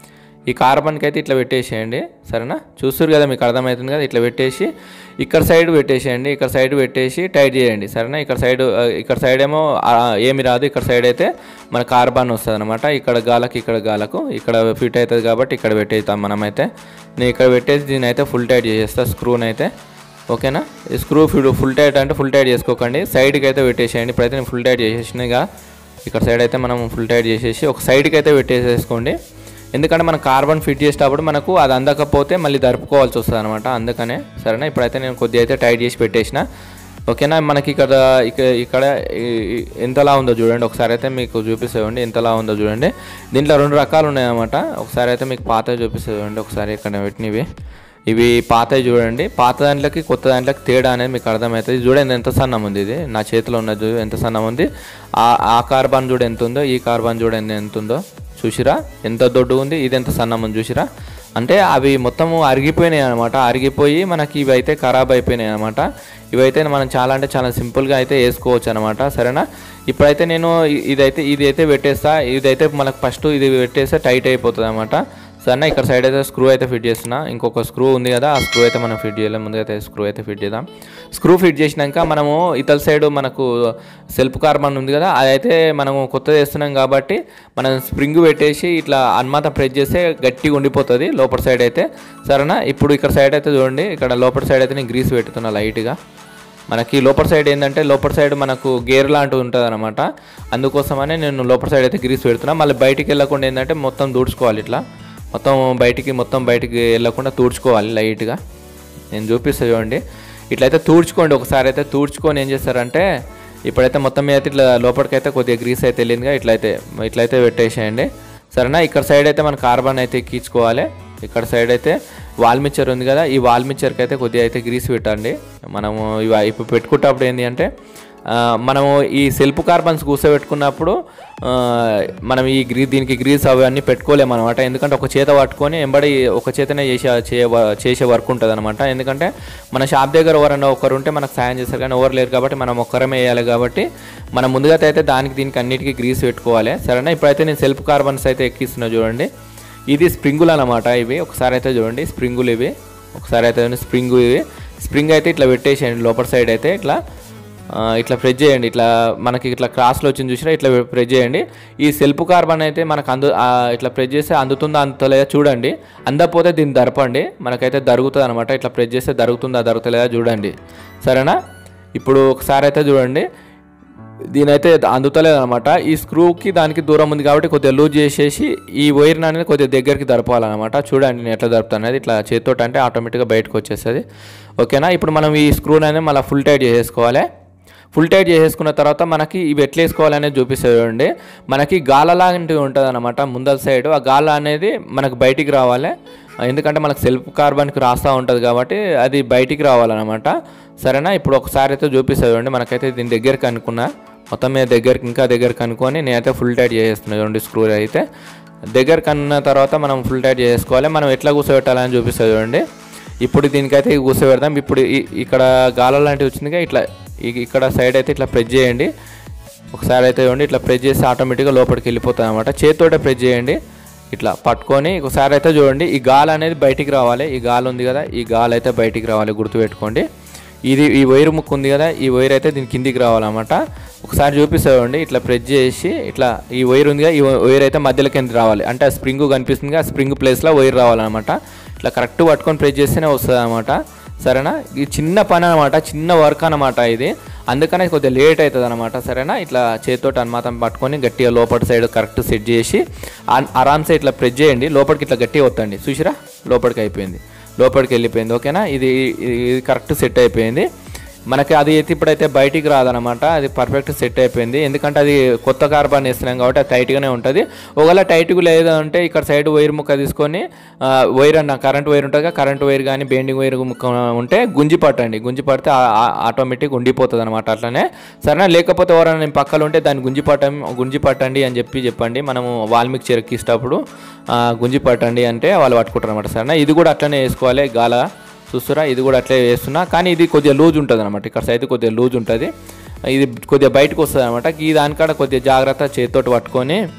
ఈ కార్బన్కి అయితే ఇట్లా పెట్టేసేయండి సరేనా చూస్తారు కదా మీకు అర్థమవుతుంది కదా ఇట్లా పెట్టేసి ఇక్కడ సైడ్ పెట్టేసేయండి ఇక్కడ సైడ్ పెట్టేసి టైట్ చేయండి సరేనా ఇక్కడ సైడ్ ఆ, ఇక్కడ సైడ్ ఏమో ఆ, ఏమి రాదు ఇక్కడ సైడ్ అయితే మన కార్బన్ వస్తుంది అనమాట ఇక్కడ గాలకు ఇక్కడ గాలకు ఇక్కడ ఫిట్ అవుతుంది కాబట్టి ఇక్కడ పెట్టేస్తాం మనమైతే నేను ఇక్కడ పెట్టేసి దీని అయితే ఫుల్ టైట్ చేసేస్తా స్క్రూని అయితే ఓకేనా ఈ స్క్రూ ఫుల్ ఫుల్ టైట్ అంటే ఫుల్ టైట్ చేసుకోకండి సైడ్కి అయితే పెట్టేసేయండి ఇప్పుడైతే నేను ఫుల్ టైట్ చేసేసినాయిగా ఇక్కడ సైడ్ అయితే మనం ఫుల్ టైట్ చేసేసి ఒక సైడ్కి అయితే పెట్టేసేసుకోండి ఎందుకంటే మనం కార్బన్ ఫిట్ చేసేటప్పుడు మనకు అది అందకపోతే మళ్ళీ జరుపుకోవాల్సి వస్తుంది అనమాట అందుకనే సరేనా ఇప్పుడైతే నేను కొద్దిగా అయితే టైట్ చేసి పెట్టేసిన ఓకేనా మనకి ఇక్కడ ఇక ఇక్కడ ఈ- ఈ- ఎంతలా ఉందో చూడండి ఒకసారి అయితే మీకు చూపిస్తామండి ఎంతలా ఉందో చూడండి దీంట్లో రెండు రకాలు ఉన్నాయన్నమాట ఒకసారి అయితే మీకు పాత చూపిస్తుంది చూడండి ఒకసారి ఇక్కడ పెట్టినవి ఇవి పాతవి చూడండి పాత దాంట్లోకి కొత్త దాంట్లోకి తేడా అనేది మీకు అర్థమవుతుంది చూడండి ఎంత సన్నం ఉంది ఇది నా చేతిలో ఉన్నది చూడు ఎంత సన్నం ఉంది ఆ ఆ కార్బన్ చూడు ఎంత ఉందో ఈ కార్బన్ చూడండి ఎంత ఉందో చూసిరా ఎంత దొడ్డు ఉంది ఇది ఎంత సన్నం ఉంది చూసిరా అంటే అవి మొత్తము అరిగిపోయినాయి అనమాట అరిగిపోయి మనకి ఇవి అయితే ఖరాబ్ అయిపోయినాయి అనమాట ఇవైతే మనం చాలా అంటే చాలా సింపుల్గా అయితే వేసుకోవచ్చు అనమాట సరేనా ఇప్పుడైతే నేను ఇ- ఇదైతే ఇది అయితే పెట్టేస్తా ఇదైతే మనకు ఫస్ట్ ఇది పెట్టేస్తే టైట్ అయిపోతుంది అనమాట సరేనా ఇక్కడ సైడ్ అయితే స్క్రూ అయితే ఫిట్ చేస్తున్నా ఇంకొక స్క్రూ ఉంది కదా ఆ స్క్రూ అయితే మనం ఫిట్ చేయాలి ముందుగా అయితే స్క్రూ అయితే ఫిట్ చేద్దాం స్క్రూ ఫిట్ చేసినాక మనము ఇతల సైడ్ మనకు సెల్ఫ్ కార్బన్ ఉంది కదా అదైతే మనము కొత్తది వేస్తున్నాం కాబట్టి మనం స్ప్రింగ్ పెట్టేసి ఇట్లా అన్మాత ప్రెస్ చేస్తే గట్టిగా ఉండిపోతుంది లోపల సైడ్ అయితే సరేనా ఇప్పుడు ఇక్కడ సైడ్ అయితే చూడండి ఇక్కడ లోపల సైడ్ అయితే నేను గ్రీస్ పెట్టుతున్నా లైట్గా మనకి లోపల సైడ్ ఏంటంటే లోపల సైడ్ మనకు గేర్ లాంటిది ఉంటుంది అనమాట అందుకోసమనే నేను లోపల సైడ్ అయితే గ్రీస్ పెడుతున్నా మళ్ళీ బయటికి వెళ్ళకుండా ఏంటంటే మొత్తం దూడ్చుకోవాలి ఇట్లా మొత్తం బయటికి మొత్తం బయటికి వెళ్ళకుండా తూడ్చుకోవాలి లైట్గా నేను చూపిస్తా చూడండి ఇట్లయితే తూడ్చుకోండి ఒకసారి అయితే తూడ్చుకొని ఏం చేస్తారంటే ఇప్పుడైతే మొత్తం మీద అయితే ఇట్లా లోపలికైతే కొద్దిగా గ్రీస్ అయితే వెళ్ళిందిగా ఇట్లయితే ఇట్లయితే పెట్టేసేయండి సరేనా ఇక్కడ సైడ్ అయితే మన కార్బన్ అయితే ఎక్కించుకోవాలి ఇక్కడ సైడ్ అయితే వాల్ మిక్చర్ ఉంది కదా ఈ వాల్ మిక్చర్కి అయితే కొద్దిగా అయితే గ్రీస్ పెట్టండి మనము ఇవి ఇప్పుడు పెట్టుకుంటప్పుడు ఏంటి అంటే ఆ, మనము ఈ సెల్ఫ్ కార్బన్స్ కూర్చోబెట్టుకున్నప్పుడు ఆ, మనం ఈ గ్రీ దీనికి గ్రీస్ అవన్నీ పెట్టుకోలేము అనమాట ఎందుకంటే ఒక చేత పట్టుకొని ఎంబడి ఒక చేతనే చేసే చేయ- చేసే వర్క్ ఉంటుంది అనమాట ఎందుకంటే మన షాప్ దగ్గర ఎవరన్నా ఒకరు ఉంటే మనకు సాయం చేస్తారు కానీ ఎవరు లేరు కాబట్టి మనం ఒక్కరమే వేయాలి కాబట్టి మనం ముందుగా అయితే దానికి దీనికి అన్నిటికీ గ్రీస్ పెట్టుకోవాలి సరేనా ఇప్పుడైతే నేను సెల్ఫ్ కార్బన్స్ అయితే ఎక్కిస్తున్నా చూడండి ఇది స్ప్రింగులు అనమాట ఇవి ఒకసారి అయితే చూడండి స్ప్రింగులు ఇవి ఒకసారి అయితే చూడండి స్ప్రింగ్ ఇవి స్ప్రింగ్ అయితే ఇట్లా పెట్టేసేయండి లోపల సైడ్ అయితే ఇట్లా ఆ, ఇట్లా ప్రెస్ చేయండి ఇట్లా మనకి ఇట్లా క్రాస్లో వచ్చింది చూసినా ఇట్లా ప్రెస్ చేయండి ఈ సెల్ఫ్ కార్బన్ అయితే మనకు అందు ఆ, ఇట్లా ప్రెస్ చేస్తే అందుతుందా అందుతలేదా చూడండి అందకపోతే దీన్ని దరపండి మనకైతే దరుగుతుంది అనమాట ఇట్లా ప్రెస్ చేస్తే దరుగుతుందా దరుగుతలేదా చూడండి సరేనా ఇప్పుడు ఒకసారి అయితే చూడండి దీనైతే అందుతలేదు అనమాట ఈ స్క్రూకి దానికి దూరం ఉంది కాబట్టి కొద్దిగా లూజ్ చేసేసి ఈ వైర్ని అనేది కొద్దిగా దగ్గరికి దరపాలన్నమాట చూడండి నేను ఎట్లా దరుపుతాను అనేది ఇట్లా చేతితోటి అంటే ఆటోమేటిక్గా బయటకు వచ్చేస్తుంది ఓకేనా ఇప్పుడు మనం ఈ స్క్రూని అనేది మళ్ళీ ఫుల్ టైట్ చేసేసుకోవాలి ఫుల్ టైట్ చేసేసుకున్న తర్వాత మనకి ఇవి ఎట్లా వేసుకోవాలనేది చూపిస్తుంది చూడండి మనకి గాల లాంటివి ఉంటుంది అనమాట ముందల సైడ్ ఆ గాల అనేది మనకు బయటికి రావాలి ఎందుకంటే మనకు సెల్ఫ్ కార్బన్కి రాస్తూ ఉంటుంది కాబట్టి అది బయటికి రావాలన్నమాట సరేనా ఇప్పుడు ఒకసారి అయితే చూపిస్తుంది చూడండి మనకైతే దీని దగ్గరికి అనుకున్నా మొత్తం మీద దగ్గరికి ఇంకా దగ్గరికి అనుకొని నేనైతే ఫుల్ టైట్ చేసేస్తున్నాను చూడండి స్క్రూ అయితే దగ్గరికి అన్న తర్వాత మనం ఫుల్ టైట్ చేసుకోవాలి మనం ఎట్లా కూర్చోబెట్టాలని చూపిస్తుంది చూడండి ఇప్పుడు దీనికైతే ఇవి కూర్చోబెడదాం ఇప్పుడు ఈ- ఇక్కడ గాల లాంటివి వచ్చిందిగా ఇట్లా ఈ- ఇక్కడ సైడ్ అయితే ఇట్లా ప్రెస్ చేయండి ఒకసారి అయితే చూడండి ఇట్లా ప్రెస్ చేస్తే ఆటోమేటిక్గా లోపలికి వెళ్ళిపోతుంది అనమాట చేతితోటే ప్రెస్ చేయండి ఇట్లా పట్టుకొని ఒకసారి అయితే చూడండి ఈ గాలి అనేది బయటికి రావాలి ఈ గాలి ఉంది కదా ఈ గాలి అయితే బయటికి రావాలి గుర్తుపెట్టుకోండి ఇది ఈ వైర్ ముక్కు ఉంది కదా ఈ వైర్ అయితే దీని కిందికి రావాలన్నమాట ఒకసారి చూపిస్తా చూడండి ఇట్లా ప్రెస్ చేసి ఇట్లా ఈ వైర్ ఉంది కదా ఈ వైర్ అయితే మధ్యలో కింద రావాలి అంటే ఆ స్ప్రింగ్ కనిపిస్తుంది కదా ఆ స్ప్రింగ్ ప్లేస్లో వైర్ రావాలన్నమాట ఇట్లా కరెక్ట్ పట్టుకొని ప్రెస్ చేస్తేనే వస్తుంది అనమాట సరేనా ఇది చిన్న పని అనమాట చిన్న వర్క్ అనమాట ఇది అందుకనే కొద్దిగా లేట్ అవుతుంది అనమాట సరేనా ఇట్లా చేతితోటి అన్మాతం పట్టుకొని గట్టిగా లోపల సైడ్ కరెక్ట్ సెట్ చేసి ఆన్- ఆరామ్సే ఇట్లా ప్రెస్ చేయండి లోపలికి ఇట్లా గట్టిగా వత్తండి చూసిరా లోపలికి అయిపోయింది లోపలికి వెళ్ళిపోయింది ఓకేనా ఇది ఇది కరెక్ట్ సెట్ అయిపోయింది మనకి అది అయితే ఇప్పుడైతే బయటికి రాదనమాట అది పర్ఫెక్ట్ సెట్ అయిపోయింది ఎందుకంటే అది కొత్త కార్బన్ వేస్తున్నాం కాబట్టి అది టైట్గానే ఉంటుంది ఒకవేళ టైట్గా లేదంటే ఇక్కడ సైడ్ వైర్ ముక్క తీసుకొని ఆ, వైర్ అన్న కరెంట్ వైర్ ఉంటుంది కరెంట్ వైర్ కానీ బెండింగ్ వైర్ ముక్క ఉంటే గుంజి పట్టండి గుంజి పడితే ఆటోమేటిక్ ఉండిపోతుంది అనమాట అట్లనే సరేనా లేకపోతే ఎవరైనా నేను పక్కన ఉంటే దాన్ని గుంజి పట్టం గుంజి పట్టండి అని చెప్పి చెప్పండి మనము వాల్మీకి చెరకిస్తప్పుడు గుంజి పట్టండి అంటే వాళ్ళు పట్టుకుంటారు అనమాట సరేనా ఇది కూడా అట్లనే వేసుకోవాలి గాల చూస్తురా ఇది కూడా అట్లే వేస్తున్నా కానీ ఇది కొద్దిగా లూజ్ ఉంటుంది అనమాట ఇక్కడ సైడ్ కొద్దిగా లూజ్ ఉంటుంది ఇది కొద్దిగా బయటకు వస్తుంది అనమాట ఈ దానికాడ కొద్దిగా జాగ్రత్త చేతితోటి పట్టుకొని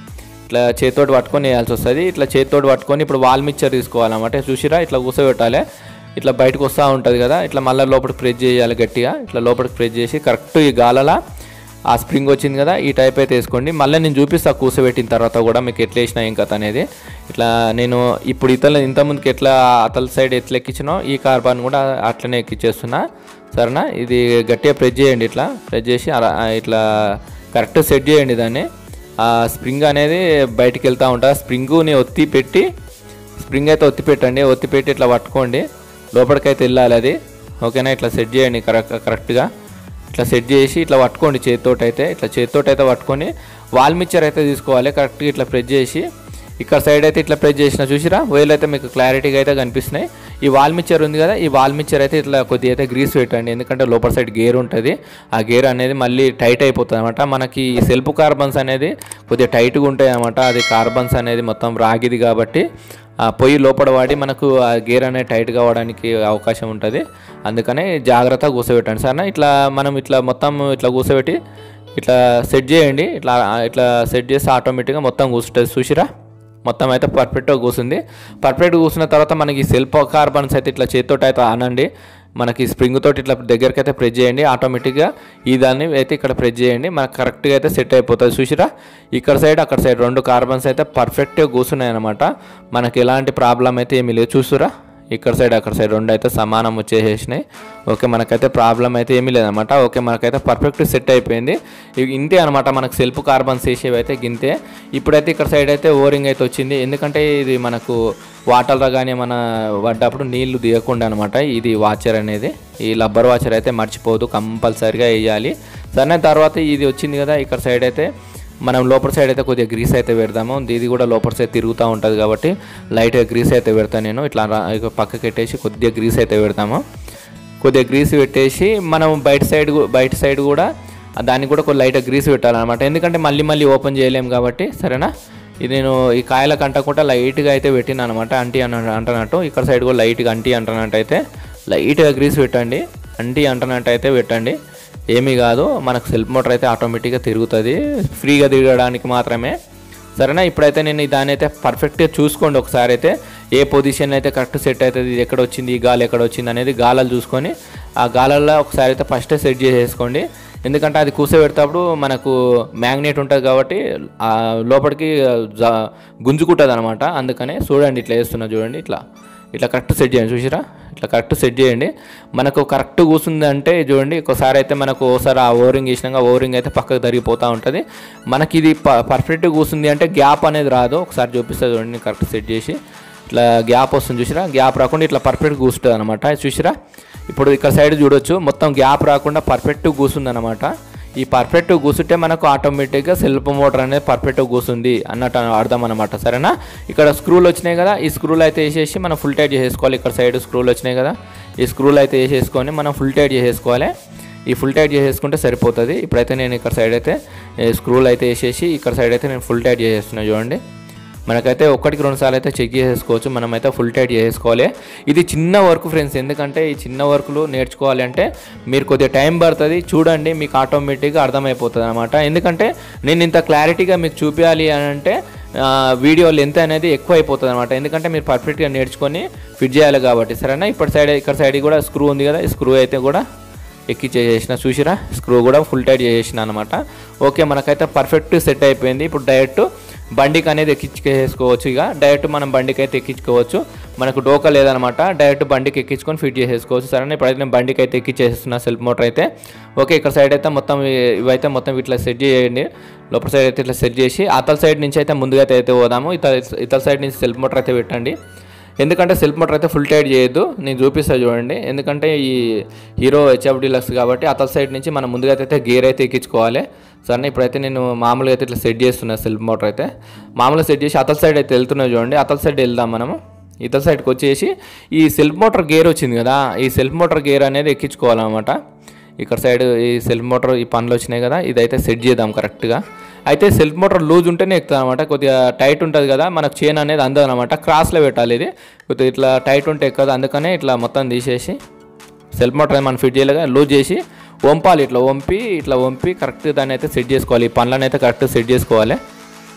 ఇట్లా చేతితోటి పట్టుకొని వేయాల్సి వస్తుంది ఇట్లా చేతితోటి పట్టుకొని ఇప్పుడు వాల్ మిక్చర్ తీసుకోవాలన్నమాట చూసిరా ఇట్లా కూర్చోబెట్టాలి ఇట్లా బయటకు వస్తూ ఉంటుంది కదా ఇట్లా మళ్ళీ లోపలికి ప్రెస్ చేయాలి గట్టిగా ఇట్లా లోపలికి ప్రెస్ చేసి కరెక్ట్ ఈ గాలలా ఆ స్ప్రింగ్ వచ్చింది కదా ఈ టైప్ అయితే వేసుకోండి మళ్ళీ నేను చూపిస్తా కూర్చోబెట్టిన తర్వాత కూడా మీకు ఎట్లా వేసినా ఏం కథ అనేది ఇట్లా నేను ఇప్పుడు ఇతల ఇంతకుముందుకి ఎట్లా అతల సైడ్ ఎట్లా ఎక్కించినో ఈ కార్బన్ కూడా అట్లనే ఎక్కించేస్తున్నా సరేనా ఇది గట్టిగా ప్రెస్ చేయండి ఇట్లా ప్రెస్ చేసి అలా ఇట్లా కరెక్ట్ సెట్ చేయండి దాన్ని ఆ స్ప్రింగ్ అనేది బయటికి వెళ్తూ ఉంటుంది స్ప్రింగ్ని ఒత్తి పెట్టి స్ప్రింగ్ అయితే ఒత్తి పెట్టండి ఒత్తి పెట్టి ఇట్లా పట్టుకోండి లోపలికైతే వెళ్ళాలి అది ఓకేనా ఇట్లా సెట్ చేయండి కరెక్ట్ కరెక్ట్గా ఇట్లా సెట్ చేసి ఇట్లా పట్టుకోండి చేతితోటి అయితే ఇట్లా చేతితోటి అయితే పట్టుకొని వాల్ మిక్చర్ అయితే తీసుకోవాలి కరెక్ట్గా ఇట్లా ప్రెస్ చేసి ఇక్కడ సైడ్ అయితే ఇట్లా ప్రెస్ చేసిన చూసిరా వేలు అయితే మీకు క్లారిటీగా అయితే కనిపిస్తున్నాయి ఈ వాల్ మిక్చర్ ఉంది కదా ఈ వాల్ మిక్చర్ అయితే ఇట్లా కొద్దిగా అయితే గ్రీస్ పెట్టండి ఎందుకంటే లోపల సైడ్ గేర్ ఉంటుంది ఆ గేర్ అనేది మళ్ళీ టైట్ అయిపోతుంది అనమాట మనకి ఈ సెల్ఫ్ కార్బన్స్ అనేది కొద్దిగా టైట్గా ఉంటాయి అనమాట అది కార్బన్స్ అనేది మొత్తం రాగిది కాబట్టి ఆ పొయ్యి లోపల వాడి మనకు ఆ గేర్ అనేది టైట్ కావడానికి అవకాశం ఉంటుంది అందుకనే జాగ్రత్తగా కూర్చోబెట్టండి సరేనా ఇట్లా మనం ఇట్లా మొత్తం ఇట్లా కూర్చోబెట్టి ఇట్లా సెట్ చేయండి ఇట్లా ఇట్లా సెట్ చేస్తే ఆటోమేటిక్గా మొత్తం కూర్చుంటుంది చూసిరా మొత్తం అయితే పర్ఫెక్ట్గా కూర్చుంది పర్ఫెక్ట్గా కూర్చున్న తర్వాత మనకి సెల్ఫ్ కార్బన్స్ అయితే ఇట్లా చేతితోటి అయితే ఆనండి మనకి స్ప్రింగ్ తోటి ఇట్లా దగ్గరికి అయితే ప్రెస్ చేయండి ఆటోమేటిక్గా ఈ దాన్ని అయితే ఇక్కడ ప్రెస్ చేయండి మనకు కరెక్ట్గా అయితే సెట్ అయిపోతుంది చూసిరా ఇక్కడ సైడ్ అక్కడ సైడ్ రెండు కార్బన్స్ అయితే పర్ఫెక్ట్గా కూర్చున్నాయి అనమాట మనకి ఎలాంటి ప్రాబ్లం అయితే ఏమీ లేదు చూస్తురా ఇక్కడ సైడ్ అక్కడ సైడ్ రెండు అయితే సమానం వచ్చేసేసినాయి ఓకే మనకైతే ప్రాబ్లం అయితే ఏమీ లేదనమాట ఓకే మనకైతే పర్ఫెక్ట్ సెట్ అయిపోయింది ఇవి ఇంతే అనమాట మనకు సెల్ఫ్ కార్బన్స్ వేసేవి అయితే గింతే ఇప్పుడైతే ఇక్కడ సైడ్ అయితే ఓరింగ్ అయితే వచ్చింది ఎందుకంటే ఇది మనకు వాటర్లో కానీ మన పడ్డప్పుడు నీళ్లు దిగకుండా అనమాట ఇది వాచర్ అనేది ఈ లబ్బర్ వాచర్ అయితే మర్చిపోదు కంపల్సరిగా వేయాలి సరే తర్వాత ఇది వచ్చింది కదా ఇక్కడ సైడ్ అయితే మనం లోపల సైడ్ అయితే కొద్దిగా గ్రీస్ అయితే పెడదాము ఇది కూడా లోపల సైడ్ తిరుగుతూ ఉంటుంది కాబట్టి లైట్గా గ్రీస్ అయితే పెడతాను నేను ఇట్లా రా- ఇక పక్కకి పెట్టేసి కొద్దిగా గ్రీస్ అయితే పెడతాము కొద్దిగా గ్రీస్ పెట్టేసి మనం బయట సైడ్ గు- బయట సైడ్ కూడా దానికి కూడా కొద్ది లైట్గా గ్రీస్ పెట్టాలన్నమాట ఎందుకంటే మళ్ళీ మళ్ళీ ఓపెన్ చేయలేము కాబట్టి సరేనా ఇది నేను ఈ కాయల కంట కూడా లైట్గా అయితే పెట్టిన అనమాట అంటీ అన్న అంటున్నట్టు ఇక్కడ సైడ్ కూడా లైట్గా అంటీ అంటున్నట్టు అయితే లైట్గా గ్రీస్ పెట్టండి అంటీ అంటున్నట్టు అయితే పెట్టండి ఏమీ కాదు మనకు సెల్ఫ్ మోటార్ అయితే ఆటోమేటిక్గా తిరుగుతుంది ఫ్రీగా తిరగడానికి మాత్రమే సరేనా ఇప్పుడైతే నేను దాని అయితే పర్ఫెక్ట్గా చూసుకోండి ఒకసారి అయితే ఏ పొజిషన్ అయితే కరెక్ట్ సెట్ అవుతుంది ఇది ఎక్కడ వచ్చింది ఈ గాలి ఎక్కడ వచ్చింది అనేది గాలాలు చూసుకొని ఆ గాలల్లో ఒకసారి అయితే ఫస్ట్ సెట్ చేసేసుకోండి ఎందుకంటే అది కూర్చోబెడేటప్పుడు మనకు మ్యాగ్నెట్ ఉంటుంది కాబట్టి ఆ లోపలికి జ- గుంజుకుంటుంది అనమాట అందుకనే చూడండి ఇట్లా వేస్తున్నా చూడండి ఇట్లా ఇట్లా కరెక్ట్ సెట్ చేయండి చూసిరా ఇట్లా కరెక్ట్ సెట్ చేయండి మనకు కరెక్ట్ కూర్చుంది అంటే చూడండి ఒకసారి అయితే మనకు ఓసారి ఆ ఓరింగ్ వేసినాక ఓరింగ్ అయితే పక్కకు జరిగిపోతూ ఉంటుంది మనకి ఇది ప పర్ఫెక్ట్గా కూర్చుంది అంటే గ్యాప్ అనేది రాదు ఒకసారి చూపిస్తే చూడండి కరెక్ట్ సెట్ చేసి ఇట్లా గ్యాప్ వస్తుంది చూసిరా గ్యాప్ రాకుండా ఇట్లా పర్ఫెక్ట్ కూర్చుంటుంది అనమాట చూసిరా ఇప్పుడు ఇక్కడ సైడ్ చూడొచ్చు మొత్తం గ్యాప్ రాకుండా పర్ఫెక్ట్ కూర్చుంది అనమాట ఈ పర్ఫెక్ట్ కూర్చుంటే మనకు ఆటోమేటిక్గా సెల్ఫ్ మోటార్ అనేది పర్ఫెక్ట్గా కూర్చుంది అన్నట్టు అర్థం అనమాట సరేనా ఇక్కడ స్క్రూలు వచ్చినాయి కదా ఈ స్క్రూలు అయితే వేసేసి మనం ఫుల్ టైట్ చేసేసుకోవాలి ఇక్కడ సైడ్ స్క్రూలు వచ్చినాయి కదా ఈ స్క్రూలు అయితే వేసేసుకొని మనం ఫుల్ టైట్ చేసేసుకోవాలి ఈ ఫుల్ టైట్ చేసేసుకుంటే సరిపోతుంది ఇప్పుడైతే నేను ఇక్కడ సైడ్ అయితే ఏ, స్క్రూలు అయితే వేసేసి ఇక్కడ సైడ్ అయితే నేను ఫుల్ టైట్ చేసేస్తున్నా చూడండి మనకైతే ఒక్కటికి రెండు సార్లు అయితే చెక్ చేసేసుకోవచ్చు మనమైతే ఫుల్ టైట్ చేసుకోవాలి ఇది చిన్న వర్క్ ఫ్రెండ్స్ ఎందుకంటే ఈ చిన్న వర్క్లు నేర్చుకోవాలి అంటే మీరు కొద్దిగా టైం పడుతుంది చూడండి మీకు ఆటోమేటిక్గా అర్థమైపోతుంది అనమాట ఎందుకంటే నేను ఇంత క్లారిటీగా మీకు చూపించాలి అని అంటే ఆ, వీడియో లెంత్ అనేది ఎక్కువ అయిపోతుంది అనమాట ఎందుకంటే మీరు పర్ఫెక్ట్గా నేర్చుకొని ఫిట్ చేయాలి కాబట్టి సరేనా ఇప్పుడు సైడ్ ఇక్కడ సైడ్ కూడా స్క్రూ ఉంది కదా ఈ స్క్రూ అయితే కూడా ఎక్కిచ్చేసిన చూసిరా స్క్రూ కూడా ఫుల్ టైట్ చేసేసిన అనమాట ఓకే మనకైతే పర్ఫెక్ట్ సెట్ అయిపోయింది ఇప్పుడు డైరెక్ట్ బండికి అనేది ఎక్కించుకేసుకోవచ్చు ఇక డైరెక్ట్ మనం బండికి అయితే ఎక్కించుకోవచ్చు మనకు డోకా లేదనమాట డైరెక్ట్ బండికి ఎక్కించుకొని ఫిట్ చేసేసుకోవచ్చు సరే ఇప్పుడైతే నేను బండికి అయితే ఎక్కించేస్తున్నా సెల్ఫ్ మోటార్ అయితే ఓకే ఇక్కడ సైడ్ అయితే మొత్తం ఇ- ఇవైతే మొత్తం ఇట్లా సెట్ చేయండి లోపల సైడ్ అయితే ఇట్లా సెట్ చేసి అతల సైడ్ నుంచి అయితే ముందుగా అయితే అయితే పోదాము ఇతర ఇతర సైడ్ నుంచి సెల్ఫ్ మోటార్ అయితే పెట్టండి ఎందుకంటే సెల్ఫ్ మోటార్ అయితే ఫుల్ టైట్ చేయొద్దు నేను చూపిస్తా చూడండి ఎందుకంటే ఈ హీరో హెచ్ఎఫ్ డీలక్స్ కాబట్టి అతల సైడ్ నుంచి మనం ముందుగా అయితే గేర్ అయితే ఎక్కించుకోవాలి సరే ఇప్పుడైతే నేను మామూలుగా అయితే ఇట్లా సెట్ చేస్తున్నా సెల్ఫ్ మోటార్ అయితే మామూలుగా సెట్ చేసి అతల సైడ్ అయితే వెళ్తున్నా చూడండి అతల సైడ్ వెళ్దాం మనము ఇతల సైడ్కి వచ్చేసి ఈ సెల్ఫ్ మోటార్ గేర్ వచ్చింది కదా ఈ సెల్ఫ్ మోటార్ గేర్ అనేది ఎక్కించుకోవాలన్నమాట ఇక్కడ సైడ్ ఈ సెల్ఫ్ మోటార్ ఈ పనులు వచ్చినాయి కదా ఇదైతే సెట్ చేద్దాం కరెక్ట్గా అయితే సెల్ఫ్ మోటార్ లూజ్ ఉంటేనే ఎక్కుతుంది అనమాట కొద్దిగా టైట్ ఉంటుంది కదా మనకు చైన్ అనేది అందదు అనమాట క్రాస్లో పెట్టాలి ఇది కొద్దిగా ఇట్లా టైట్ ఉంటే ఎక్కదు అందుకనే ఇట్లా మొత్తం తీసేసి సెల్ఫ్ మోటార్ మనం ఫిట్ చేయలేగా లూజ్ చేసి వంపాలి ఇట్లా వంపి ఇట్లా వంపి కరెక్ట్ దాన్ని అయితే సెట్ చేసుకోవాలి ఈ పనులను అయితే కరెక్ట్ సెట్ చేసుకోవాలి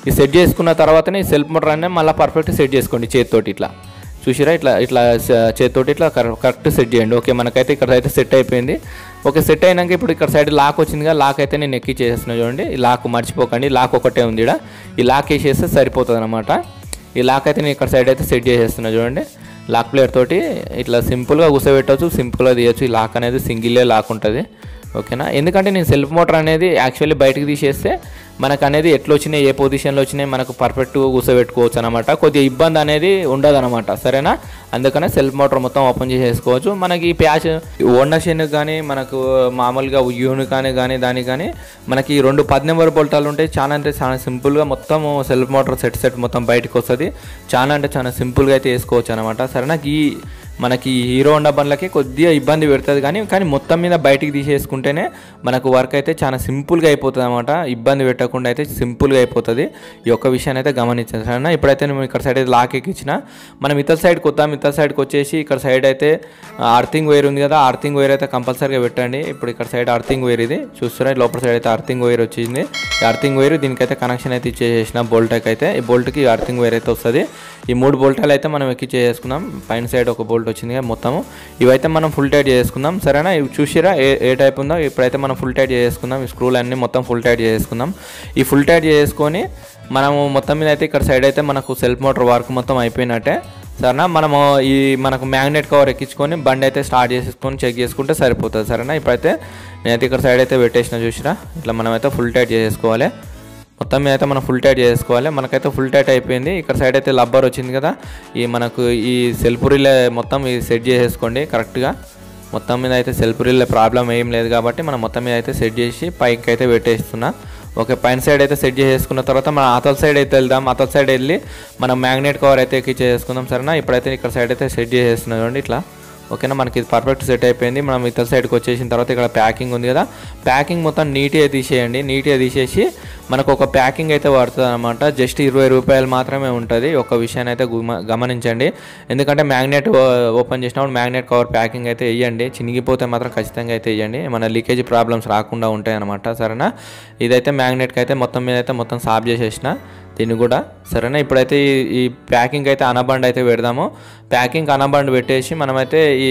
ఈ సెట్ చేసుకున్న తర్వాతనే ఈ సెల్ఫ్ మోటార్ అనేది మళ్ళీ పర్ఫెక్ట్ సెట్ చేసుకోండి చేతితోటి ఇట్లా చూసిరా ఇట్లా ఇట్లా స- చేతితోటి ఇట్లా కర- కరెక్ట్ సెట్ చేయండి ఓకే మనకైతే ఇక్కడ అయితే సెట్ అయిపోయింది ఓకే సెట్ అయినాక ఇప్పుడు ఇక్కడ సైడ్ లాక్ వచ్చిందిగా లాక్ అయితే నేను ఎక్కి చేసేస్తున్నా చూడండి ఈ లాక్ మర్చిపోకండి లాక్ ఒకటే ఉంది ఇక్కడ ఈ లాక్ వేసేస్తే సరిపోతుంది అనమాట ఈ లాక్ అయితే నేను ఇక్కడ సైడ్ అయితే సెట్ చేసేస్తున్నా చూడండి లాక్ ప్లేయర్ తోటి ఇట్లా సింపుల్గా కూర్చోబెట్టవచ్చు సింపుల్గా తీయచ్చు ఈ లాక్ అనేది సింగిల్లే లాక్ ఉంటుంది ఓకేనా ఎందుకంటే నేను సెల్ఫ్ మోటార్ అనేది యాక్చువల్లీ బయటకు తీసేస్తే మనకు అనేది ఎట్లా వచ్చినాయి ఏ పొజిషన్లో వచ్చినాయి మనకు పర్ఫెక్ట్గా కూర్చోబెట్టుకోవచ్చు అనమాట కొద్దిగా ఇబ్బంది అనేది ఉండదు అనమాట సరేనా అందుకనే సెల్ఫ్ మోటార్ మొత్తం ఓపెన్ చేసేసుకోవచ్చు మనకి ఈ ప్యాచ్ ఓనర్షన్ కానీ మనకు మామూలుగా యూని కానీ కానీ దానికి కానీ మనకి ఈ రెండు పది నెంబర్ బోల్టాలు ఉంటాయి చాలా అంటే చాలా సింపుల్గా మొత్తం సెల్ఫ్ మోటార్ సెట్ సెట్ మొత్తం బయటకు వస్తుంది చాలా అంటే చాలా సింపుల్గా అయితే వేసుకోవచ్చు అనమాట సరేనా ఈ మనకి ఈ హీరో హోండా బండ్లకి కొద్దిగా ఇబ్బంది పెడుతుంది కానీ కానీ మొత్తం మీద బయటికి తీసేసుకుంటేనే మనకు వర్క్ అయితే చాలా సింపుల్గా అయిపోతుంది అనమాట ఇబ్బంది పెట్టకుండా అయితే సింపుల్గా అయిపోతుంది ఈ ఒక్క విషయాన్ని అయితే గమనించాను సరేనా ఇప్పుడైతే నేను ఇక్కడ సైడ్ అయితే లాక్ ఎక్కించిన మనం ఇతర సైడ్కి వద్దాం ఇతర సైడ్కి వచ్చేసి ఇక్కడ సైడ్ అయితే అర్థింగ్ వైర్ ఉంది కదా అర్థింగ్ వైర్ అయితే కంపల్సరీగా పెట్టండి ఇప్పుడు ఇక్కడ సైడ్ అర్థింగ్ వైర్ ఇది చూస్తారా లోపల సైడ్ అయితే అర్థింగ్ వైర్ వచ్చింది ఈ అర్థింగ్ వైర్ దీనికైతే కనెక్షన్ అయితే ఇచ్చేసేసిన బోల్ట్కి అయితే ఈ బోల్ట్కి అర్థింగ్ వైర్ అయితే వస్తుంది ఈ మూడు బోల్టాలు అయితే మనం ఎక్కి చేసుకుందాం పైన సైడ్ ఒక బోల్ట్ వచ్చింది కదా మొత్తము ఇవైతే మనం ఫుల్ టైట్ చేసుకుందాం సరేనా ఇవి చూసిరా ఏ ఏ టైప్ ఉందో ఇప్పుడైతే మనం ఫుల్ టైట్ చేసుకుందాం ఈ స్క్రూలు అన్నీ మొత్తం ఫుల్ టైట్ చేసుకుందాం ఈ ఫుల్ టైట్ చేసుకొని మనము మొత్తం మీద అయితే ఇక్కడ సైడ్ అయితే మనకు సెల్ఫ్ మోటార్ వర్క్ మొత్తం అయిపోయినట్టే సరేనా మనము ఈ మనకు మ్యాగ్నెట్ కవర్ ఎక్కించుకొని బండి అయితే స్టార్ట్ చేసేసుకొని చెక్ చేసుకుంటే సరిపోతుంది సరేనా ఇప్పుడైతే నేనైతే ఇక్కడ సైడ్ అయితే పెట్టేసిన చూసిరా ఇట్లా మనమైతే ఫుల్ టైట్ చేసుకోవాలి మొత్తం మీద అయితే మనం ఫుల్ టైట్ చేసుకోవాలి మనకైతే ఫుల్ టైట్ అయిపోయింది ఇక్కడ సైడ్ అయితే లబ్బర్ వచ్చింది కదా ఈ మనకు ఈ సెల్ఫ్ రిలే మొత్తం ఇది సెట్ చేసేసుకోండి కరెక్ట్గా మొత్తం మీద అయితే సెల్ఫ్ రిలే ప్రాబ్లం ఏం లేదు కాబట్టి మనం మొత్తం మీద అయితే సెట్ చేసి పైకి అయితే పెట్టేస్తున్నా ఓకే పైన సైడ్ అయితే సెట్ చేసేసుకున్న తర్వాత మనం అతల సైడ్ అయితే వెళ్దాం అతల సైడ్ వెళ్ళి మనం మ్యాగ్నెట్ కవర్ అయితే ఎక్కి చేసుకుందాం సరేనా ఇప్పుడైతే ఇక్కడ సైడ్ అయితే సెట్ చేసేస్తున్నాం చూడండి ఇట్లా ఓకేనా మనకి ఇది పర్ఫెక్ట్ సెట్ అయిపోయింది మనం ఇతర సైడ్కి వచ్చేసిన తర్వాత ఇక్కడ ప్యాకింగ్ ఉంది కదా ప్యాకింగ్ మొత్తం నీట్గా తీసేయండి నీట్గా తీసేసి మనకు ఒక ప్యాకింగ్ అయితే పడుతుంది అనమాట జస్ట్ ఇరవై రూపాయలు మాత్రమే ఉంటుంది ఒక విషయాన్ని అయితే గుమ- గమనించండి ఎందుకంటే మ్యాగ్నెట్ ఓపెన్ చేసినప్పుడు మ్యాగ్నెట్ కవర్ ప్యాకింగ్ అయితే వేయండి చినిగిపోతే మాత్రం ఖచ్చితంగా అయితే వేయండి మన లీకేజ్ ప్రాబ్లమ్స్ రాకుండా ఉంటాయి అనమాట సరేనా ఇదైతే మ్యాగ్నెట్కి అయితే మొత్తం మీద అయితే మొత్తం సాఫ్ చేసేసిన దీన్ని కూడా సరేనా ఇప్పుడైతే ఈ ఈ ప్యాకింగ్ అయితే అనబండ్ అయితే పెడదాము ప్యాకింగ్ అనబండ్ పెట్టేసి మనమైతే ఈ